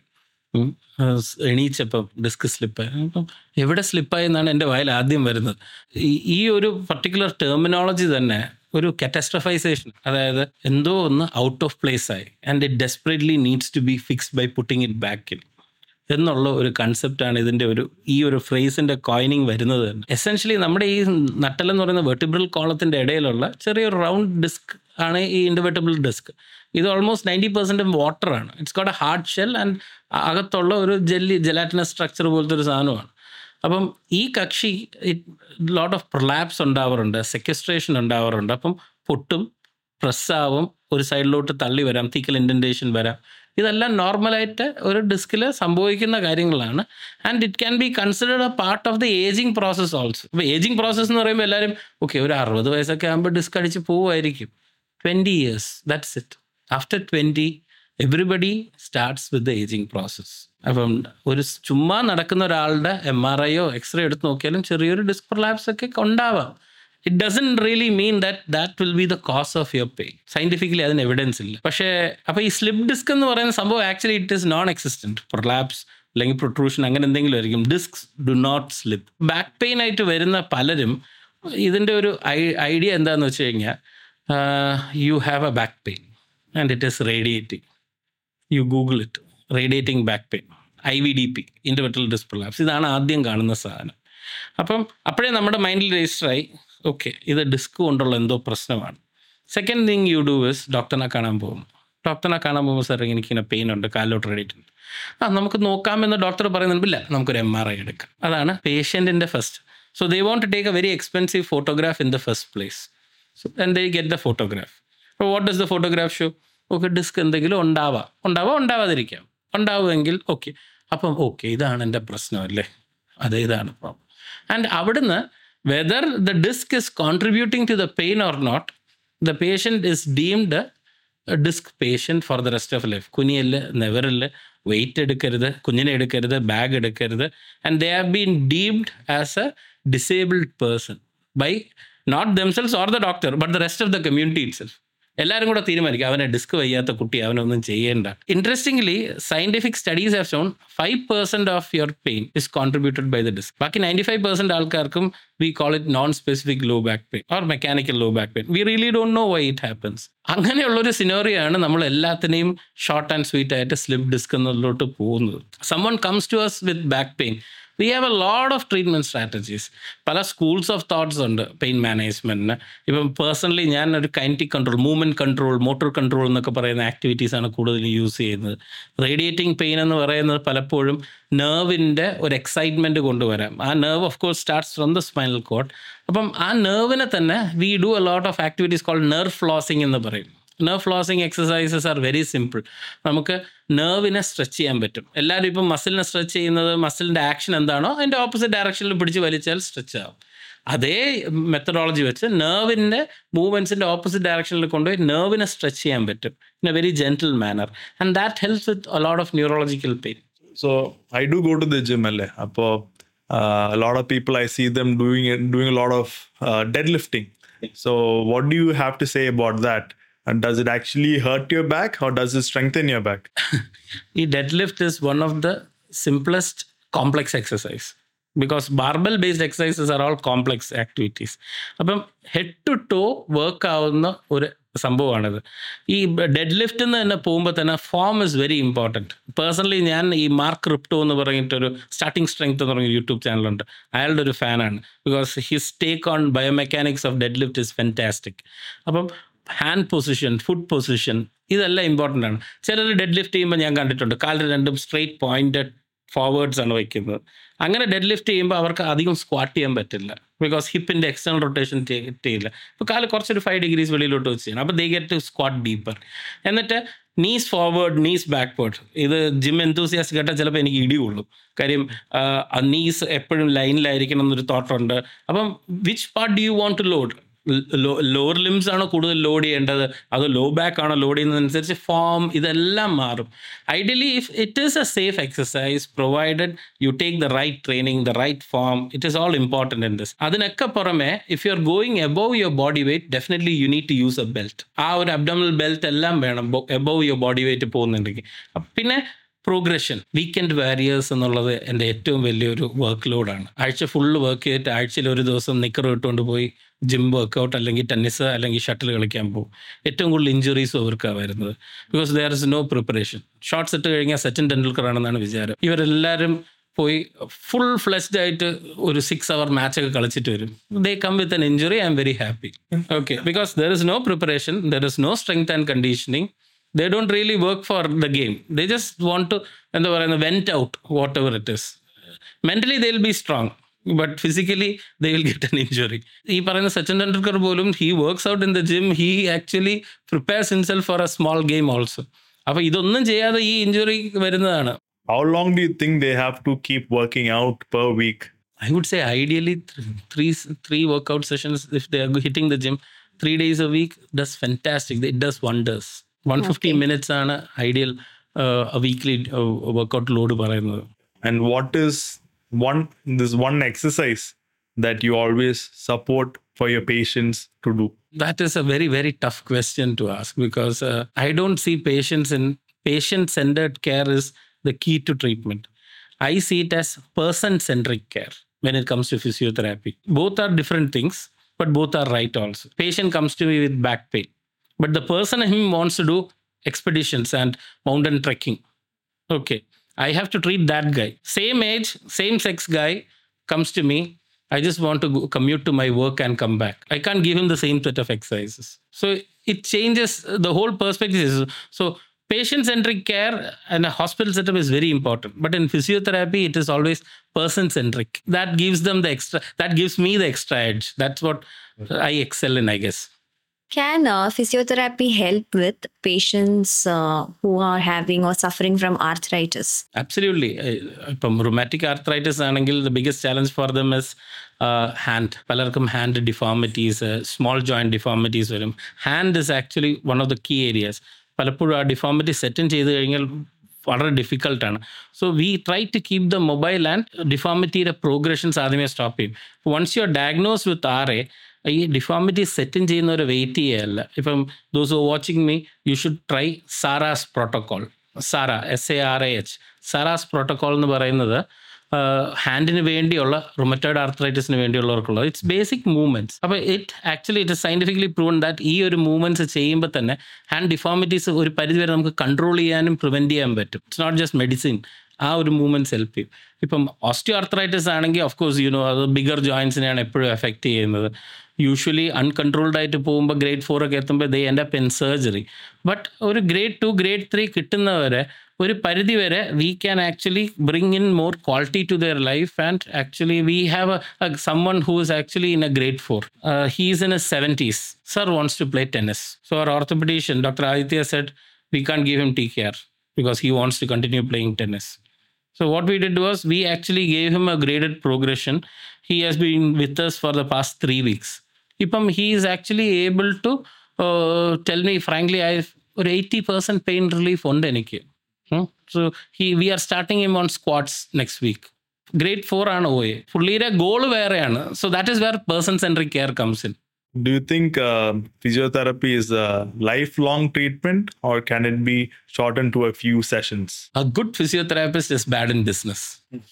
എണീച്ചപ്പം ഡിസ്ക് സ്ലിപ്പായി അപ്പം എവിടെ സ്ലിപ്പായി എന്നാണ് എൻ്റെ വായിൽ ആദ്യം വരുന്നത് ഈ ഈ ഒരു പർട്ടിക്കുലർ ടെർമിനോളജി തന്നെ ഒരു കാറ്റസ്ട്രഫൈസേഷൻ അതായത് എന്തോ ഒന്ന് ഔട്ട് ഓഫ് പ്ലേസ് ആയി and it desperately needs to be fixed by putting it back in എന്നുള്ള ഒരു കൺസെപ്റ്റാണ് ഇതിൻ്റെ ഒരു ഈ ഒരു ഫ്രേസിൻ്റെ കോയിനിങ് വരുന്നത് തന്നെ എസെൻഷ്യലി നമ്മുടെ ഈ നട്ടലെന്ന് പറയുന്ന വെർട്ടിബ്രൽ കോളത്തിൻ്റെ ഇടയിലുള്ള ചെറിയൊരു റൗണ്ട് ഡിസ്ക് ആണ് ഈ ഇൻഡിവെർട്ടിബിൾ ഡിസ്ക് ഇത് ഓൾമോസ്റ്റ് നയൻറ്റി പെർസെൻറ്റും വാട്ടറാണ് it's got a hard shell and അകത്തുള്ള ഒരു ജെല്ലി ജെലാറ്റിനസ് സ്ട്രക്ചർ പോലത്തെ ഒരു സാധനമാണ് അപ്പം ഈ കക്ഷി ലോട്ട് ഓഫ് പ്രൊലാപ്സ് ഉണ്ടാവാറുണ്ട് സെക്വസ്ട്രേഷൻ ഉണ്ടാവാറുണ്ട് അപ്പം പൊട്ടും പ്രസ്സാവും ഒരു സൈഡിലോട്ട് തള്ളി വരാം തീക്കൽ ഇൻഡൻറ്റേഷൻ വരാം ഇതെല്ലാം നോർമലായിട്ട് ഒരു ഡിസ്കിൽ സംഭവിക്കുന്ന കാര്യങ്ങളാണ് and it can be considered a part of the ageing process also ഇപ്പോൾ ഏജിങ് പ്രോസസ്സ് എന്ന് പറയുമ്പോൾ എല്ലാവരും ഓക്കെ ഒരു അറുപത് വയസ്സൊക്കെ ആകുമ്പോൾ ഡിസ്ക് അടിച്ച് പോവുമായിരിക്കും twenty years that's it after twenty everybody starts with the ageing process അപ്പം ഒരു സ് ചുമ്മാ നടക്കുന്ന ഒരാളുടെ എം ആർ ഐയോ എക്സ്റേ എടുത്ത് നോക്കിയാലും ചെറിയൊരു ഡിസ്ക് പ്രൊലാപ്സ് ഒക്കെ ഉണ്ടാവാം it doesn't really mean that that will be the cause of your pain scientifically അതിന് എവിഡൻസ് ഇല്ല പക്ഷേ അപ്പോൾ ഈ സ്ലിപ്പ് ഡിസ്ക് എന്ന് പറയുന്ന സംഭവം actually it is non existent prolapse അല്ലെങ്കിൽ പ്രൊട്രൂഷൻ അങ്ങനെ എന്തെങ്കിലും ആയിരിക്കും disc do not slip back pain ആയിട്ട് വരുന്ന പലരും ഇതിൻ്റെ ഒരു ഐഡിയ എന്താണെന്ന് വെച്ച് കഴിഞ്ഞാൽ you have a back pain and it is radiating you Google it radiating back pain I V D P individual disc prolapse ഇതാണ് ആദ്യം കാണുന്ന സാധനം അപ്പം അപ്പോഴേ നമ്മുടെ മൈൻഡിൽ രജിസ്റ്ററായി ഓക്കെ ഇത് ഡിസ്ക് കൊണ്ടുള്ള എന്തോ പ്രശ്നമാണ് second thing you do is ഡോക്ടറിനെ കാണാൻ പോകും ഡോക്ടറിനെ കാണാൻ പോകുമ്പോൾ സാർ എനിക്കിങ്ങനെ പെയിൻ ഉണ്ട് കാലിലോട്ട് റേഡിയേറ്റ് ആ നമുക്ക് നോക്കാമെന്ന് ഡോക്ടർ പറയുന്നുണ്ട് ഇല്ല നമുക്കൊരു എം ആർ ഐ എടുക്കാം അതാണ് പേഷ്യൻറ്റിൻ്റെ first so they want to take a very expensive photograph in the first place so and they get the photograph അപ്പോൾ what does the photograph show okay disc എന്തെങ്കിലും ഉണ്ടാവാം ഉണ്ടാവാം ഉണ്ടാവാതിരിക്കാം ഉണ്ടാവുമെങ്കിൽ ഓക്കെ അപ്പം ഓക്കെ ഇതാണ് എൻ്റെ പ്രശ്നം അല്ലേ അതെ ഇതാണ് പ്രോബ്ലം ആൻഡ് അവിടുന്ന് whether the disc is contributing to the pain or not the patient is deemed disc patient for the rest of life കുനിയല് നെവറില് വെയിറ്റ് എടുക്കരുത് കുഞ്ഞിനെ എടുക്കരുത് ബാഗ് എടുക്കരുത് and they have been deemed as a disabled person by not themselves or the doctor but the rest of the community itself എല്ലാവരും കൂടെ തീരുമാനിക്കും അവനെ ഡിസ്ക് വയ്യാത്ത കുട്ടി അവനൊന്നും ചെയ്യേണ്ട interestingly scientific studies have shown five percent of your pain is contributed by the disc ബാക്കി നയൻറ്റി ഫൈവ് പെർസെന്റ് ആൾക്കാർക്കും we call it non specific low back pain or mechanical low back pain we really don't know why it happens അങ്ങനെയുള്ളൊരു സിനോറിയാണ് നമ്മൾ എല്ലാത്തിനെയും ഷോർട്ട് ആൻഡ് സ്വീറ്റ് ആയിട്ട് സ്ലിപ്പ് ഡിസ്ക് എന്നതിലോട്ട് പോകുന്നത് someone comes to us with back pain we have a load of treatment strategies പല സ്കൂൾസ് ഓഫ് തോട്ട്സ് ഉണ്ട് പെയിൻ മാനേജ്മെൻറ്റിന് ഇപ്പം പേഴ്സണലി ഞാൻ ഒരു kinetic control movement control motor control എന്നൊക്കെ പറയുന്ന ആക്ടിവിറ്റീസാണ് കൂടുതൽ യൂസ് ചെയ്യുന്നത് റേഡിയേറ്റിംഗ് പെയിൻ എന്ന് പറയുന്നത് പലപ്പോഴും നെർവിൻ്റെ ഒരു എക്സൈറ്റ്മെൻറ്റ് കൊണ്ടുവരാം ആ nerve of course starts from the spinal cord അപ്പം ആ നെർവിനെ തന്നെ we do a lot of activities call nerve flossing എന്ന് പറയും nerve flossing exercises are very simple നമുക്ക് നെർവിനെ സ്ട്രെച്ച് ചെയ്യാൻ പറ്റും എല്ലാവരും ഇപ്പം മസിലിനെ സ്ട്രെച്ച് ചെയ്യുന്നത് മസിലിൻ്റെ ആക്ഷൻ എന്താണോ അതിൻ്റെ ഓപ്പോസിറ്റ് ഡയറക്ഷനിൽ പിടിച്ച് വലിച്ചാൽ സ്ട്രെച്ച് ആവും അതേ മെത്തഡോളജി വെച്ച് നെർവിൻ്റെ മൂവ്മെൻറ്റ്സിൻ്റെ ഓപ്പോസിറ്റ് ഡയറക്ഷനിൽ കൊണ്ടുപോയി നെർവിനെ സ്ട്രെച്ച് ചെയ്യാൻ പറ്റും in a very gentle manner and that helps with a lot of neurological pain So I do go to the gym, alle. Appo, uh, a lot of people I see them doing it, doing a lot of uh, deadlifting. So what do you have to say about that? And does it actually hurt your back or does it strengthen your back? ഈ deadlift is one of the simplest complex exercise because barbell based exercises are all complex activities അപ്പം ഹെഡ് ടു ടോ വർക്ക് ആവുന്ന ഒരു സംഭവമാണിത് ഈ ഡെഡ് ലിഫ്റ്റ് എന്ന് തന്നെ പോകുമ്പോൾ തന്നെ form is very important personally ഞാൻ ഈ മാർക്ക് ക്രിപ്റ്റോ എന്ന് പറഞ്ഞിട്ടൊരു സ്റ്റാർട്ടിംഗ് സ്ട്രെങ്ത് എന്ന് പറഞ്ഞ യൂട്യൂബ് ചാനലുണ്ട് അയാളുടെ ഒരു ഫാനാണ് because his take on biomechanics of deadlift is fantastic അപ്പം ഹാൻഡ് പൊസിഷൻ ഫുഡ് പൊസിഷൻ ഇതെല്ലാം ഇമ്പോർട്ടൻ്റ് ആണ് ചിലർ ഡെഡ് ലിഫ്റ്റ് ചെയ്യുമ്പോൾ ഞാൻ കണ്ടിട്ടുണ്ട് കാലിൽ രണ്ടും സ്ട്രെയിറ്റ് പോയിന്റഡ് ഫോർവേഡ്സ് ആണ് വയ്ക്കുന്നത് അങ്ങനെ ഡെഡ് ലിഫ്റ്റ് ചെയ്യുമ്പോൾ അവർക്ക് അധികം സ്ക്വാട്ട് ചെയ്യാൻ പറ്റില്ല ബിക്കോസ് ഹിപ്പിൻ്റെ എക്സ്റ്റേണൽ റൊട്ടേഷൻ ചെയ്യില്ല ഇപ്പോൾ കാല് കുറച്ചൊരു ഫൈവ് ഡിഗ്രീസ് വെളിയിലോട്ട് വെച്ച് ചെയ്യണം അപ്പോൾ they get to squat deeper എന്നിട്ട് നീസ് ഫോർവേഡ് നീസ് ബാക്ക്വേർഡ് ഇത് ജിം എന്തൂസിയാസ്റ്റ് കേട്ടാൽ ചിലപ്പോൾ എനിക്ക് ഇടിയുള്ളൂ കാര്യം നീസ് എപ്പോഴും ലൈനിലായിരിക്കണം എന്നൊരു തോട്ടുണ്ട് അപ്പം which part do you want to load lower limbs ആണോ കൂടുതൽ ലോഡ് ചെയ്യേണ്ടത് അതോ ലോ ബാക്ക് ആണോ ലോഡ് ചെയ്യുന്നതനുസരിച്ച് ഫോം ഇതെല്ലാം മാറും ideally if it is a safe exercise provided you take the right training the right form it is all important in this അതിനൊക്കെ പുറമെ if you are going above your body weight definitely you need to use a belt ആ ഒരു അബ്ഡോമിനൽ ബെൽറ്റ് എല്ലാം വേണം എബോവ് യുവർ ബോഡി വെയിറ്റ് പോകുന്നുണ്ടെങ്കിൽ അപ്പൊ പിന്നെ പ്രോഗ്രഷൻ വീക്കെൻഡ് വാരിയേഴ്സ് എന്നുള്ളത് എൻ്റെ ഏറ്റവും വലിയൊരു വർക്ക് ലോഡാണ് ആഴ്ച ഫുള്ള് വർക്ക് ചെയ്തിട്ട് ആഴ്ചയിൽ ഒരു ദിവസം നിക്കർ ഇട്ടുകൊണ്ട് പോയി ജിം വർക്കൗട്ട് അല്ലെങ്കിൽ ടെന്നീസ് അല്ലെങ്കിൽ ഷട്ടിൽ കളിക്കാൻ പോകും ഏറ്റവും കൂടുതൽ ഇഞ്ചുറീസ് അവർക്കാണ് വരുന്നത് because there is no preparation shorts ഇട്ട് കഴിഞ്ഞാൽ സച്ചിൻ ടെണ്ടുൽക്കർ ആണെന്നാണ് വിചാരം ഇവരെല്ലാവരും പോയി ഫുൾ ഫ്ലെഷ്ഡ് ആയിട്ട് ഒരു സിക്സ് അവർ മാച്ച് ഒക്കെ കളിച്ചിട്ട് വരും they come with an injury I am very happy okay because there is no preparation there is no strength and conditioning they don't really work for the game they just want to എന്താ പറയുന്നത് went out whatever it is mentally they will be strong but physically they will get an injury ഈ പറയുന്ന സച്ചിൻ ടെണ്ടുൽക്കർ പോലും he works out in the gym he actually prepares himself for a small game also അപ്പോൾ ഇതൊന്നും ചെയ്യാതെ ഈ ഇഞ്ചുറി വരുന്നതാണ് How long do you think they have to keep working out per week? I would say ideally th- three three workout sessions if they are hitting the gym three days a week does fantastic. It does wonders. 150 Okay. minutes ആണ് ideal a weekly uh, workout load പറയുന്നത് And what is one this one exercise that you always support for your patients to do? that is a very very tough question to ask because uh, I don't see patients in patient centered care is the key to treatment. I see it as person centric care when it comes to physiotherapy. Both are different things, but both are right also. Patient comes to me with back pain, but the person him wants to do expeditions and mountain trekking. Okay, I have to treat that guy. Same age, same sex guy comes to me. I just want to go, commute to my work and come back. I can't give him the same set of exercises. So it changes the whole perspective. So patient centric care and a hospital setup is very important. But in physiotherapy, it is always person centric. That gives them the extra, that gives me the extra edge. That's what I excel in, I guess. Can uh, physiotherapy help with patients uh, who are having or suffering from arthritis? Absolutely. ഇപ്പം റുമാറ്റിക് ആർത്രൈറ്റിസ് ആണെങ്കിൽ the biggest challenge for them is hand പലർക്കും hand deformities small joint deformities വരും hand is actually one of the key areas പലപ്പോഴും ആ ഡിഫോമിറ്റി സെറ്റിൻ ചെയ്ത് കഴിഞ്ഞാൽ വളരെ ഡിഫിക്കൽട്ടാണ് so we try to keep the mobile and ഡിഫോമിറ്റിയുടെ പ്രോഗ്രഷൻസ് ആദ്യമേ സ്റ്റോപ്പ് ചെയ്യും once you are diagnose with R A ഈ ഡിഫോമിറ്റി സെറ്റിൻ ചെയ്യുന്നവരെ വെയിറ്റ് ചെയ്യല്ല ഇപ്പം those watching me you should try Sara's protocol Sarah S A R A H Sarah's protocol എന്ന് പറയുന്നത് ഹാൻഡിന് വേണ്ടിയുള്ള റുമറ്റോയിഡ് ആർത്രൈറ്റിസിന് വേണ്ടിയുള്ളവർക്കുള്ളത് ഇറ്റ്സ് ബേസിക് മൂവ്മെന്റ്സ് അപ്പോൾ it actually it scientifically proven that ഈ ഒരു മൂവ്മെന്റ്സ് ചെയ്യുമ്പോൾ തന്നെ ഹാൻഡ് ഡിഫോമിറ്റീസ് ഒരു പരിധിവരെ നമുക്ക് കൺട്രോൾ ചെയ്യാനും പ്രിവെൻറ്റ് ചെയ്യാൻ പറ്റും ഇറ്റ്സ് നോട്ട് ജസ്റ്റ് മെഡിസിൻ ആ ഒരു മൂവ്മെന്റ്സ് ഹെൽപ്പ് ചെയ്യും ഇപ്പം ഓസ്റ്റിയോ ആർത്രൈറ്റിസ് ആണെങ്കിൽ ഓഫ് കോഴ്സ് യുനോ അത് ബിഗർ ജോയിൻസിനെയാണ് എപ്പോഴും എഫക്റ്റ് ചെയ്യുന്നത് യൂഷ്വലി അൺകൺട്രോൾഡ് ആയിട്ട് പോകുമ്പോൾ ഗ്രേഡ് ഫോർ ഒക്കെ എത്തുമ്പോൾ ദേ എൻ്റെ പെൻ സർജറി ബട്ട് ഒരു ഗ്രേഡ് ടു ഗ്രേഡ് ത്രീ കിട്ടുന്നവരെ ഒരു പരിധി വരെ we can actually bring in more quality to their life and actually we have someone who is actually in a grade four he's in a seventies sir wants to play tennis so our orthopaedician doctor Aditya said we can give him T care because he wants to continue playing tennis. So what we did was we actually gave him a graded progression. He has been with us for the past three weeks. Ipam, he is actually able to uh, tell me frankly, I ഒരു എയ്റ്റി പെർസെൻറ്റ് പെയിൻ റിലീഫ് ഉണ്ട് എനിക്ക് so he we are starting him on squats next week grade four ആണ് ഓയെ പുള്ളിയുടെ ഗോൾ വേറെയാണ് so that is where person centric care comes in Do you think uh, physiotherapy is a lifelong treatment or can it be shortened to a few sessions? a good physiotherapist is bad in business.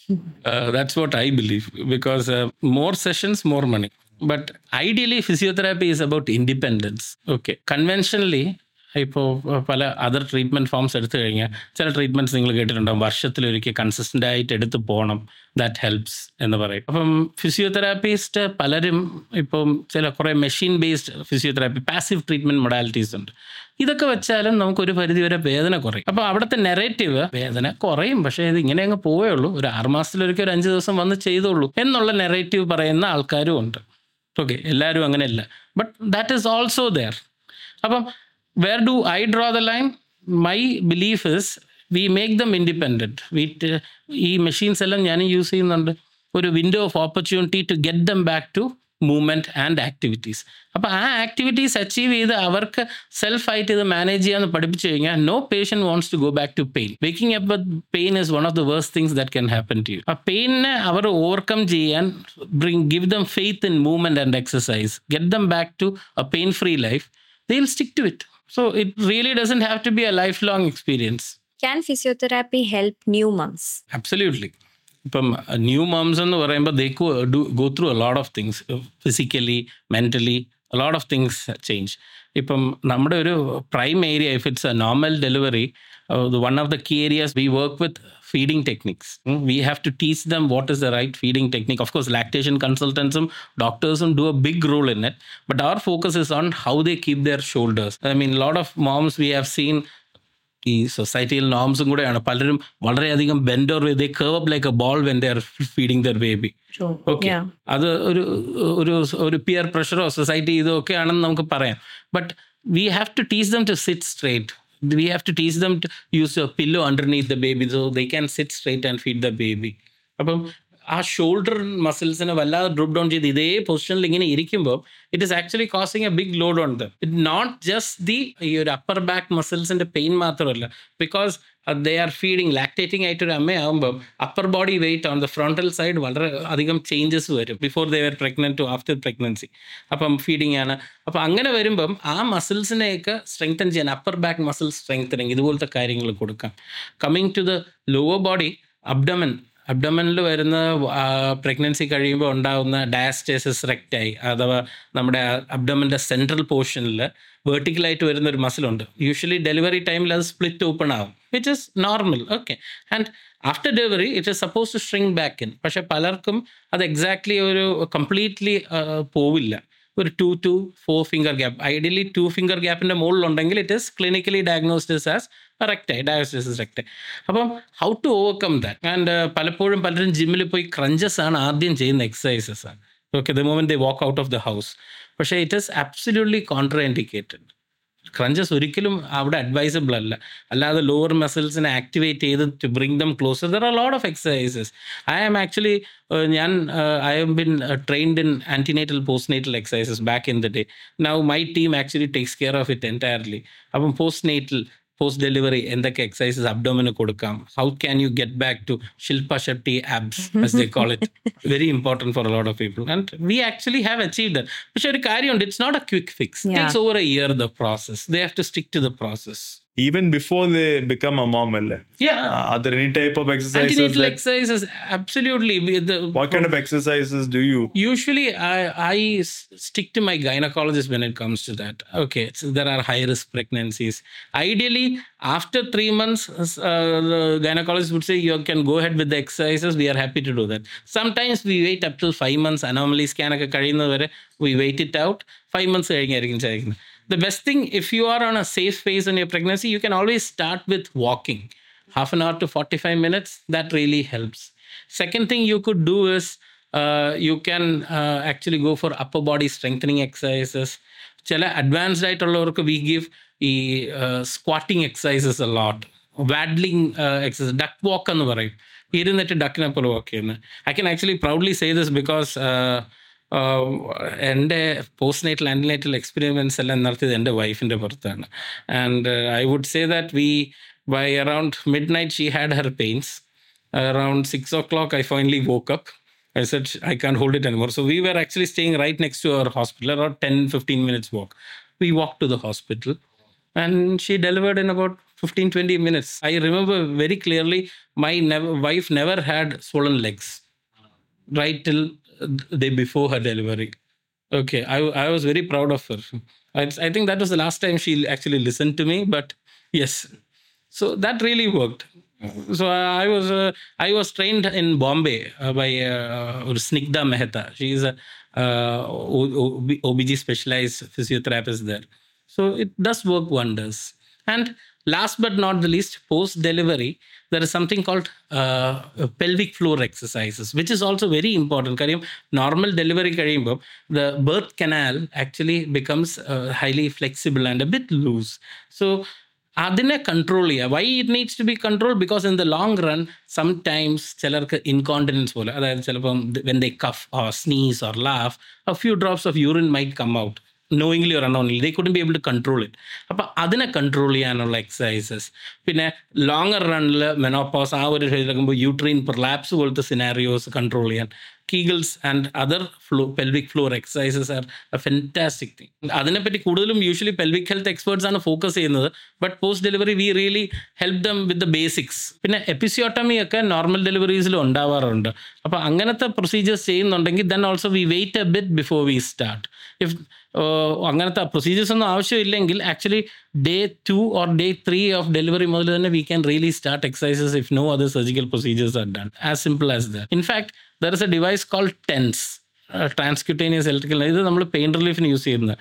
Uh, that's what I believe because uh, more sessions, more money. But ideally, physiotherapy is about independence. Okay. Conventionally, ഇപ്പോൾ പല അതർ ട്രീറ്റ്മെൻറ്റ് ഫോംസ് എടുത്തു കഴിഞ്ഞാൽ ചില ട്രീറ്റ്മെൻറ്റ്സ് നിങ്ങൾ കേട്ടിട്ടുണ്ടാവും വർഷത്തിലൊരിക്കൽ കൺസിസ്റ്റൻ്റ് ആയിട്ട് എടുത്ത് പോകണം ദാറ്റ് ഹെൽപ്സ് എന്ന് പറയും അപ്പം ഫിസിയോതെറാപ്പിസ്റ്റ് പലരും ഇപ്പം ചില കുറേ machine based physiotherapy passive treatment modalities ഉണ്ട് ഇതൊക്കെ വെച്ചാലും നമുക്ക് ഒരു പരിധി വരെ വേദന കുറയും അപ്പോൾ അവിടുത്തെ നെറേറ്റീവ് വേദന കുറയും പക്ഷേ ഇത് ഇങ്ങനെ അങ്ങ് പോവേ ഉള്ളൂ ഒരു ആറ് മാസത്തിലൊരിക്കൽ ഒരു അഞ്ച് ദിവസം വന്ന് ചെയ്തോളൂ എന്നുള്ള നെറേറ്റീവ് പറയുന്ന ആൾക്കാരും ഉണ്ട് ഓക്കെ എല്ലാവരും അങ്ങനെയല്ല but that is also there അപ്പം where do I draw the line my belief is we make them independent we ഈ മെഷീൻസ് എല്ലാം ഞാൻ യൂസ് ചെയ്യുന്നുണ്ട് ഒരു window of opportunity to get them back to movement and activities അപ്പോൾ ആ ആക്ടിവിറ്റീസ് അച്ചീവ് ചെയ്ത് അവർക്ക് സെൽഫായിട്ട് ഇത് മാനേജ് ചെയ്യാമെന്ന് പഠിപ്പിച്ചു കഴിഞ്ഞാൽ no patient wants to go back to pain waking up with pain is one of the worst things that can happen to you ആ പെയിനെ അവർ ഓവർകം ചെയ്യാൻ bring give them faith in movement and exercise get them back to a pain free life they will stick to it so it really doesn't have to be a life long experience Can physiotherapy help new moms? Absolutely ഇപ്പം ന്യൂ മംസ് എന്ന് പറയുമ്പോൾ they do go through a lot of things physically mentally lot of things change ഇപ്പം നമ്മുടെ ഒരു prime area if it's a normal delivery one of the key areas we work with feeding techniques we have to teach them what is the right feeding technique of course lactation കൺസൾട്ടൻസും ഡോക്ടേഴ്സും do a big role in it but our focus is on how they keep there shoulders I mean lot of moms we have seen ഈ സൊസൈറ്റിയിൽ നോംസും കൂടെയാണ് പലരും വളരെയധികം bend or they cave up like a ball when they are feeding their baby True. Okay Yeah. അത് ഒരു ഒരു ഒരു പിയർ പ്രഷറോ സൊസൈറ്റി ഇതോ ഒക്കെ ആണെന്ന് നമുക്ക് പറയാം but we have to teach them to sit straight we have to teach them to use a pillow underneath the baby so they can sit straight and feed the baby അപ്പം ആ ഷോൾഡർ മസിൽസിനെ വല്ലാതെ ഡ്രോപ്പ് ഡൗൺ ചെയ്ത് ഇതേ പൊസിഷനിൽ ഇങ്ങനെ ഇരിക്കുമ്പോൾ it is actually causing a big load on them it not just the ഈ ഒരു അപ്പർ ബാക്ക് മസിൽസിന്റെ പെയിൻ മാത്രമല്ല because they are feeding lactating ആയിട്ടൊരു അമ്മയാകുമ്പോൾ upper body weight on the frontal side വളരെ അധികം ചേഞ്ചസ് വരും before they are pregnant to after pregnancy അപ്പം ഫീഡിംഗ് ആണ് അപ്പം അങ്ങനെ വരുമ്പം ആ മസിൽസിനെയൊക്കെ സ്ട്രെങ്തൻ ചെയ്യാൻ അപ്പർ ബാക്ക് മസിൽ സ്ട്രെങ്തനിങ് ഇതുപോലത്തെ കാര്യങ്ങൾ കൊടുക്കാം coming to the lower body abdomen അബ്ഡമനിൽ വരുന്ന പ്രഗ്നൻസി കഴിയുമ്പോൾ ഉണ്ടാകുന്ന ഡയാസ്റ്റേസിസ് റെക്റ്റായി അഥവാ നമ്മുടെ അബ്ഡമൻ്റെ സെൻട്രൽ പോർഷനിൽ വേർട്ടിക്കലായിട്ട് വരുന്ന ഒരു മസിലുണ്ട് യൂഷ്വലി ഡെലിവറി ടൈമിൽ അത് സ്പ്ലിറ്റ് ഓപ്പൺ ആവും which is normal okay and after delivery it is suppose to string back in പക്ഷേ പലർക്കും അത് എക്സാക്ട്ലി ഒരു കംപ്ലീറ്റ്ലി പോവില്ല ഒരു two two four finger gap ideally two finger ഗ്യാപ്പിൻ്റെ മുകളിലുണ്ടെങ്കിൽ it is clinically diastasis recti diastasis recti അപ്പം how to overcome that and പലപ്പോഴും പലരും ജിമ്മിൽ പോയി ക്രഞ്ചസ് ആണ് ആദ്യം ചെയ്യുന്ന എക്സസൈസസ് ആണ് okay the moment they walk out of the house പക്ഷേ it is absolutely contraindicated crunches ഒരിക്കലും അവിടെ അഡ്വൈസബിൾ അല്ല അല്ലാതെ ലോവർ മസിൽസിനെ ആക്ടിവേറ്റ് ചെയ്ത് to bring them closer there are lot of exercises I am actually ഞാൻ I have been trained in antenatal postnatal exercises back in the day now my team actually takes care of it entirely അപ്പം പോസ്റ്റ് നേറ്റൽ പോസ്റ്റ് ഡെലിവറി എന്തൊക്കെ എക്സസൈസസ് അബ്ഡോമിന് കൊടുക്കാം how can you get back to Shilpa Shetty abs as they call it very important for a lot of people and we actually have achieved that പക്ഷെ ഒരു കാര്യമുണ്ട് it's not a quick fix Yeah. takes over a year the process they have to stick to the process Even before they become a mom, അല്ലേ? yeah Uh, are there any type of exercises? antenatal that- exercises absolutely We- the, what kind of exercises do you? usually I, I s- stick to my gynecologist when it comes to that okay so there are high risk pregnancies ideally after three months uh, the gynecologist would say you can go ahead with the exercises we are happy to do that sometimes we wait up till five months anomaly scan ഒക്കെ കഴിയുന്നത് വരെ we wait it out five months കഴിഞ്ഞായിരിക്കും ചെയ്യുന്നത് the best thing if you are on a safe phase in your pregnancy you can always start with walking half an hour to 45 minutes that really helps second thing you could do is uh, you can uh, actually go for upper body strengthening exercises ചില അഡ്വാൻസ്ഡ് ആയിട്ടുള്ളവർക്ക് വി ഗിവ് ഈ squatting exercises a lot waddling exercise duck walk എന്ന് പറയും ഇരുന്നിട്ട് ഡക്കിനെ പോലെ വാക്ക് ചെയ്യുന്നത് I can actually proudly say this because എൻ്റെ പോസ്റ്റ് നൈറ്റൽ ആൻറ്റിനൈറ്റൽ എക്സ്പീരിയൻസ് എല്ലാം നടത്തിയത് എൻ്റെ വൈഫിൻ്റെ പുറത്താണ് and I would say that we by around midnight she had her pains around six o'clock, I finally woke up. I said, I can't hold it anymore. So we were actually staying right next to our hospital, around 10, 15 minutes walk. We walked to the hospital and she delivered in about 15, 20 minutes. I remember very clearly my never, wife never had swollen legs right till the day before her delivery. Okay, I, I was very proud of her. I, I think that was the last time she actually listened to me, but yes. So that really worked. So I was uh, I was trained in Bombay uh, by uh, Snigdha Mehta. She is a uh, O- O- OBG specialized physiotherapist there. So it does work wonders. And last but not the least, post delivery, there is something called uh, pelvic floor exercises, which is also very important. Karim, normal delivery, Karim, the birth canal actually becomes uh, highly flexible and a bit loose. So അതിനെ കൺട്രോൾ ചെയ്യുക why it needs to be control because in the long run sometimes ചിലർക്ക് ഇൻകോണ്ടിനൻസ് പോലെ അതായത് ചിലപ്പം when they cough or sneeze or laugh a few drops of urine might come out knowingly or unknowingly they couldn't be able to control it അപ്പോൾ അതിനെ കൺട്രോൾ ചെയ്യാനുള്ള എക്സസൈസസ് പിന്നെ ലോങ്ങർ റണ്ണിൽ മെനോപ്പോസ് ആ ഒരു സ്റ്റേജിലാകുമ്പോൾ യൂട്രീൻ പെർലാപ്സ് പോലത്തെ സിനാരിയോസ് കൺട്രോൾ ചെയ്യാൻ Kegels and other flow pelvic floor exercises are a fantastic thing അതിനെപ്പറ്റി കൂടുതലും യൂഷ്വലി പെൽവിക് ഹെൽത്ത് എക്സ്പേർട്സ് ആണ് ഫോക്കസ് ചെയ്യുന്നത് but post delivery we really help them with the basics പിന്നെ എപ്പിസിയോട്ടമി ഒക്കെ നോർമൽ ഡെലിവറീസിലും ഉണ്ടാവാറുണ്ട് അപ്പോൾ അങ്ങനത്തെ പ്രൊസീജിയേഴ്സ് ചെയ്യുന്നുണ്ടെങ്കിൽ then also we wait a bit before we start if അങ്ങനത്തെ പ്രൊസീജിയേഴ്സ് ഒന്നും ആവശ്യമില്ലെങ്കിൽ actually day two or day three of delivery മുതൽ തന്നെ we can really start exercises if no other surgical procedures are done as simple as the in fact there is a device call TENS transcutaneous electrical ഇത് നമ്മൾ പെയിൻ റിലീഫിന് യൂസ് ചെയ്യുന്നത്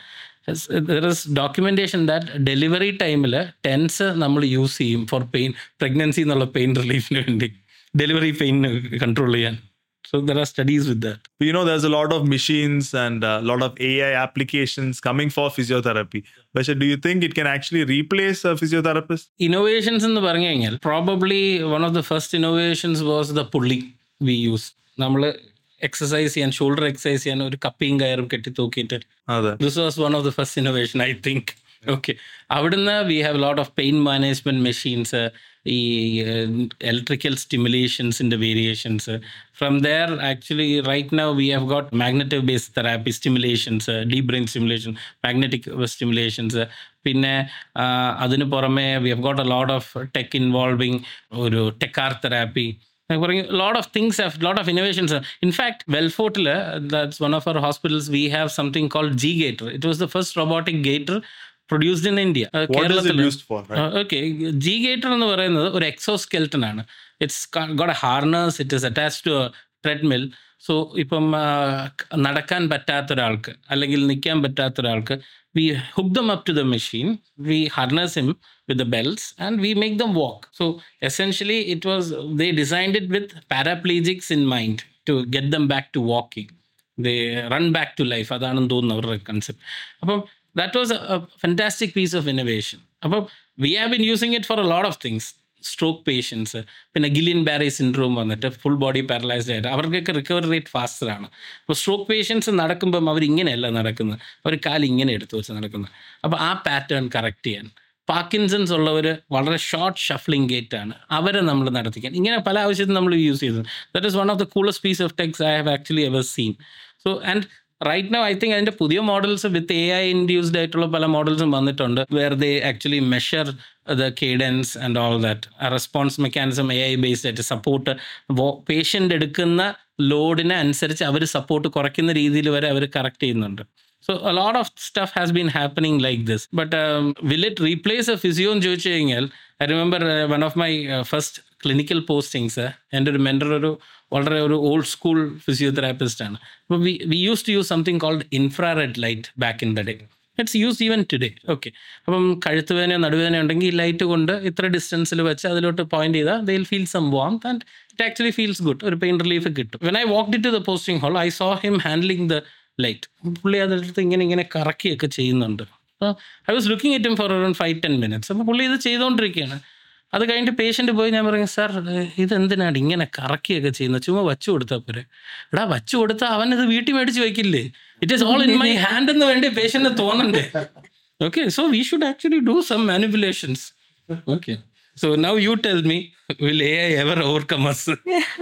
there is documentation that delivery ടൈമിൽ ടെൻസ് നമ്മൾ യൂസ് ചെയ്യും ഫോർ പെയിൻ പ്രഗ്നൻസി എന്നുള്ള പെയിൻ റിലീഫിന് വേണ്ടി ഡെലിവറി പെയിൻ കൺട്രോൾ ചെയ്യാൻ so there are studies with that You know, there's a lot of machines and a lot of AI applications coming for physiotherapy. But do you think it can actually replace a physiotherapist? Innovations എന്ന് പറഞ്ഞു കഴിഞ്ഞാൽ probably one of the first innovations was the pulley we use നമ്മൾ എക്സസൈസ് ചെയ്യാൻ ഷോൾഡർ എക്സസൈസ് ചെയ്യാൻ ഒരു കപ്പിയും കയറും കെട്ടി തൂക്കിയിട്ട് Other. This was one of the first innovation I think okay അവിടുന്ന് we have lot of pain management machines ഈ ഇലക്ട്രിക്കൽ സ്റ്റിമുലേഷൻസിൻ്റെ variations from there actually right now we have got magnetic based therapy stimulations deep brain stimulation magnetic stimulations പിന്നെ ആ, അതിന് പുറമെ we have got a lot of tech involving ഒരു ടെക്കാർ തെറാപ്പി പറയും lot of things have lot of innovations in fact വെൽഫോർട്ടിൽ that's one of our hospitals we have something called G Gaiter it was the first robotic Gaiter produced in India What is it used for? Right? Okay G Gaiter എന്ന് പറയുന്നത് ഒരു എക്സോസ്കെൽട്ടൺ ആണ് it's got a harness it is attach to treadmill so ഇപ്പം ആ, നടക്കാൻ പറ്റാത്ത ഒരാൾക്ക് അല്ലെങ്കിൽ നിൽക്കാൻ പറ്റാത്ത ഒരാൾക്ക് we hook them up to the machine we harness him with the bells and we make them walk. So essentially, it was they designed it with paraplegics in mind to get them back to walking. They run back to life. അതാണെന്ന് തോന്നുന്നു അവരുടെ കൺസെപ്റ്റ് അപ്പം that was a fantastic piece of innovation അപ്പം we have been using it for a lot of things stroke patients പിന്നെ ഗിലിയൻ ബാരി സിൻഡ്രോം വന്നിട്ട് ഫുൾ ബോഡി പാരലൈസ്ഡ് ആയിട്ട് അവർക്കൊക്കെ റിക്കവറി റേറ്റ് ഫാസ്റ്റർ ആണ് അപ്പോൾ സ്ട്രോക്ക് പേഷ്യൻസ് നടക്കുമ്പം അവർ ഇങ്ങനെയല്ല നടക്കുന്നത് അവർ കാല് ഇങ്ങനെ എടുത്തു വെച്ച് നടക്കുന്നത് അപ്പോൾ ആ പാറ്റേൺ കറക്റ്റ് ചെയ്യാൻ പാർക്കിൻസൺസ് ഉള്ളവർ വളരെ ഷോർട്ട് ഷഫ്ലിംഗ് ഗേറ്റ് ആണ് അവരെ നമ്മൾ നടത്തിക്കാൻ ഇങ്ങനെ പല ആവശ്യത്തിനും നമ്മൾ യൂസ് ചെയ്തത് that is one of the coolest piece of techs I have actually ever seen so and right now I think അതിൻ്റെ പുതിയ models with A I induced ആയിട്ടുള്ള പല മോഡൽസും വന്നിട്ടുണ്ട് where they actually measure the cadence and all that response mechanism A I based ആയിട്ട് സപ്പോർട്ട് പേഷ്യൻ്റ് എടുക്കുന്ന ലോഡിനെ അനുസരിച്ച് അവർ സപ്പോർട്ട് കുറയ്ക്കുന്ന രീതിയിൽ വരെ അവർ കറക്റ്റ് ചെയ്യുന്നുണ്ട് So a lot of stuff has been happening like this. But um, will it replace a physio എന്ന് ചോദിച്ചു കഴിഞ്ഞാൽ I remember one of my first clinical postings എൻ്റെ ഒരു മെൻറ്റർ ഒരു വളരെ ഒരു ഓൾഡ് സ്കൂൾ ഫിസിയോതെറാപ്പിസ്റ്റ് ആണ് അപ്പോൾ we we use to use something called infrared light back in the day it's use even today okay അപ്പം കഴുത്ത് വേദന നടുവേദന ഉണ്ടെങ്കിൽ ഈ ലൈറ്റ് കൊണ്ട് ഇത്ര ഡിസ്റ്റൻസിൽ വെച്ച് അതിലോട്ട് പോയിന്റ് ചെയ്താൽ they feel some warm and it actually feels good ഒരു പെയിൻ റിലീഫ് കിട്ടും when I walk to the posting whole I saw him handling the light പുള്ളി അതെടുത്ത് ഇങ്ങനെ ഇങ്ങനെ കറക്കിയൊക്കെ ചെയ്യുന്നുണ്ട് അപ്പോൾ I was looking it for around five ten minutes അപ്പോൾ പുള്ളി ഇത് ചെയ്തുകൊണ്ടിരിക്കുകയാണ് അത് കഴിഞ്ഞിട്ട് പേഷ്യൻ്റ് പോയി ഞാൻ പറയും സാർ ഇതെന്തിനാണ് ഇങ്ങനെ കറക്കിയൊക്കെ ചെയ്യുന്നത് ചുമ്മാ വച്ചു കൊടുത്താൽ പോരെ എടാ വച്ചു കൊടുത്താൽ അവൻ ഇത് വീട്ടിൽ മേടിച്ച് വയ്ക്കില്ലേ it is all in my hand എന്ന് വേണ്ടി പേഷ്യൻ്റ് തോന്നണ്ടേ okay so we should actually do some manipulations okay so now you tell me will A I ever overcome us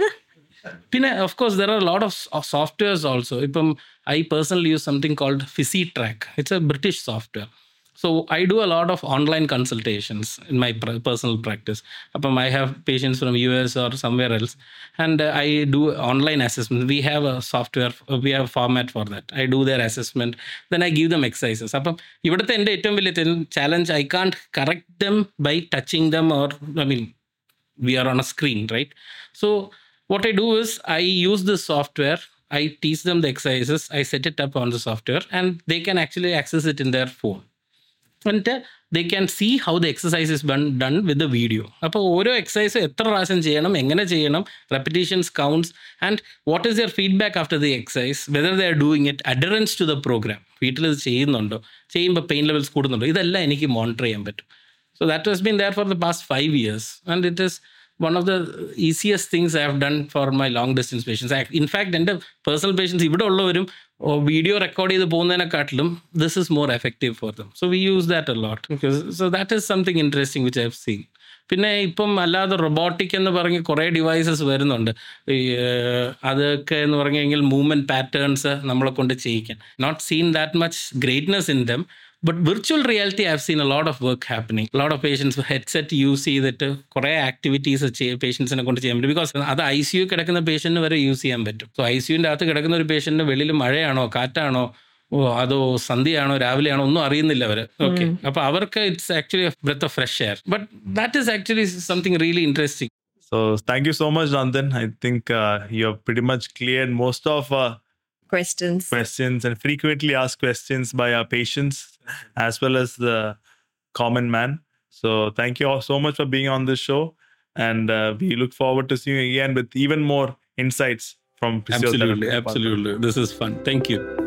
പിന്നെ of course there are lot of softwares also ഇപ്പം I personally use something called Physitrack it's a British software so I do a lot of online consultations in my personal practice അപ്പം I have patients from U S or somewhere else and I do online assessment we have a software we have format for that I do their assessment then I give them exercises അപ്പം ഇവിടുത്തെ എൻ്റെ ഏറ്റവും വലിയ challenge I can't correct them by touching them or I mean we are on a screen, right? So what I do is I use this software, I teach them the exercises, I set it up on the software, and they can actually access it in their phone. എന്നിട്ട് they can see how the exercise is been done with the video അപ്പോൾ ഓരോ എക്സസൈസ് എത്ര പ്രാവശ്യം ചെയ്യണം എങ്ങനെ ചെയ്യണം repetitions counts and what is your feedback after the exercise whether they are doing it adherence to the programme വീട്ടിൽ ഇത് ചെയ്യുന്നുണ്ടോ ചെയ്യുമ്പോൾ പെയിൻ ലെവൽസ് കൂടുന്നുണ്ടോ ഇതെല്ലാം എനിക്ക് മോണിറ്റർ ചെയ്യാൻ പറ്റും So that has been there for the past five years. And it is one of the easiest things I have done for my long distance patients. I- In fact, എൻ്റെ പേഴ്സണൽ പേഷ്യൻസ് ഇവിടെ ഉള്ളവരും വീഡിയോ റെക്കോർഡ് ചെയ്ത് പോകുന്നതിനെക്കാട്ടിലും this is more effective for them so we use that a lot because so that is something interesting which I have seen പിന്നെ ഇപ്പം അല്ലാതെ റൊബോട്ടിക് എന്ന് പറഞ്ഞ് കുറേ ഡിവൈസസ് വരുന്നുണ്ട് ഈ ഏഹ്, അതൊക്കെ എന്ന് പറഞ്ഞു കഴിഞ്ഞാൽ മൂവ്മെന്റ് പാറ്റേൺസ് നമ്മളെ കൊണ്ട് ചെയ്യിക്കാൻ not seen that much greatness in them but virtual reality I have seen a lot of work happening lot of patients headset use ചെയ്തിട്ട് കുറേ ആക്ടിവിറ്റീസ് പേഷ്യൻസിനെ കൊണ്ട് ചെയ്യാൻ പറ്റും ബിക്കോസ് അത് ഐ സി യു കിടക്കുന്ന പേഷ്യന്റിന് വരെ യൂസ് ചെയ്യാൻ പറ്റും സോ ഐ സി യുവിൻ്റെ അകത്ത് കിടക്കുന്ന ഒരു പേഷ്യന്റിന് വെളിയിൽ മഴയാണോ കാറ്റാണോ ഓ അതോ സന്ധ്യയാണോ രാവിലെയാണോ ഒന്നും അറിയുന്നില്ല അവർ ഓക്കെ അപ്പൊ അവർക്ക് it's actually breath of fresh air but that is actually something really interesting So thank you so much, Nandan. I think uh, you have pretty much cleared most of uh, Questions. questions and frequently asked questions by our patients as well as the common man. So thank you all so much for being on this show. And uh, we look forward to seeing you again with even more insights from physiotherapy. Absolutely, absolutely. This is fun. Thank you.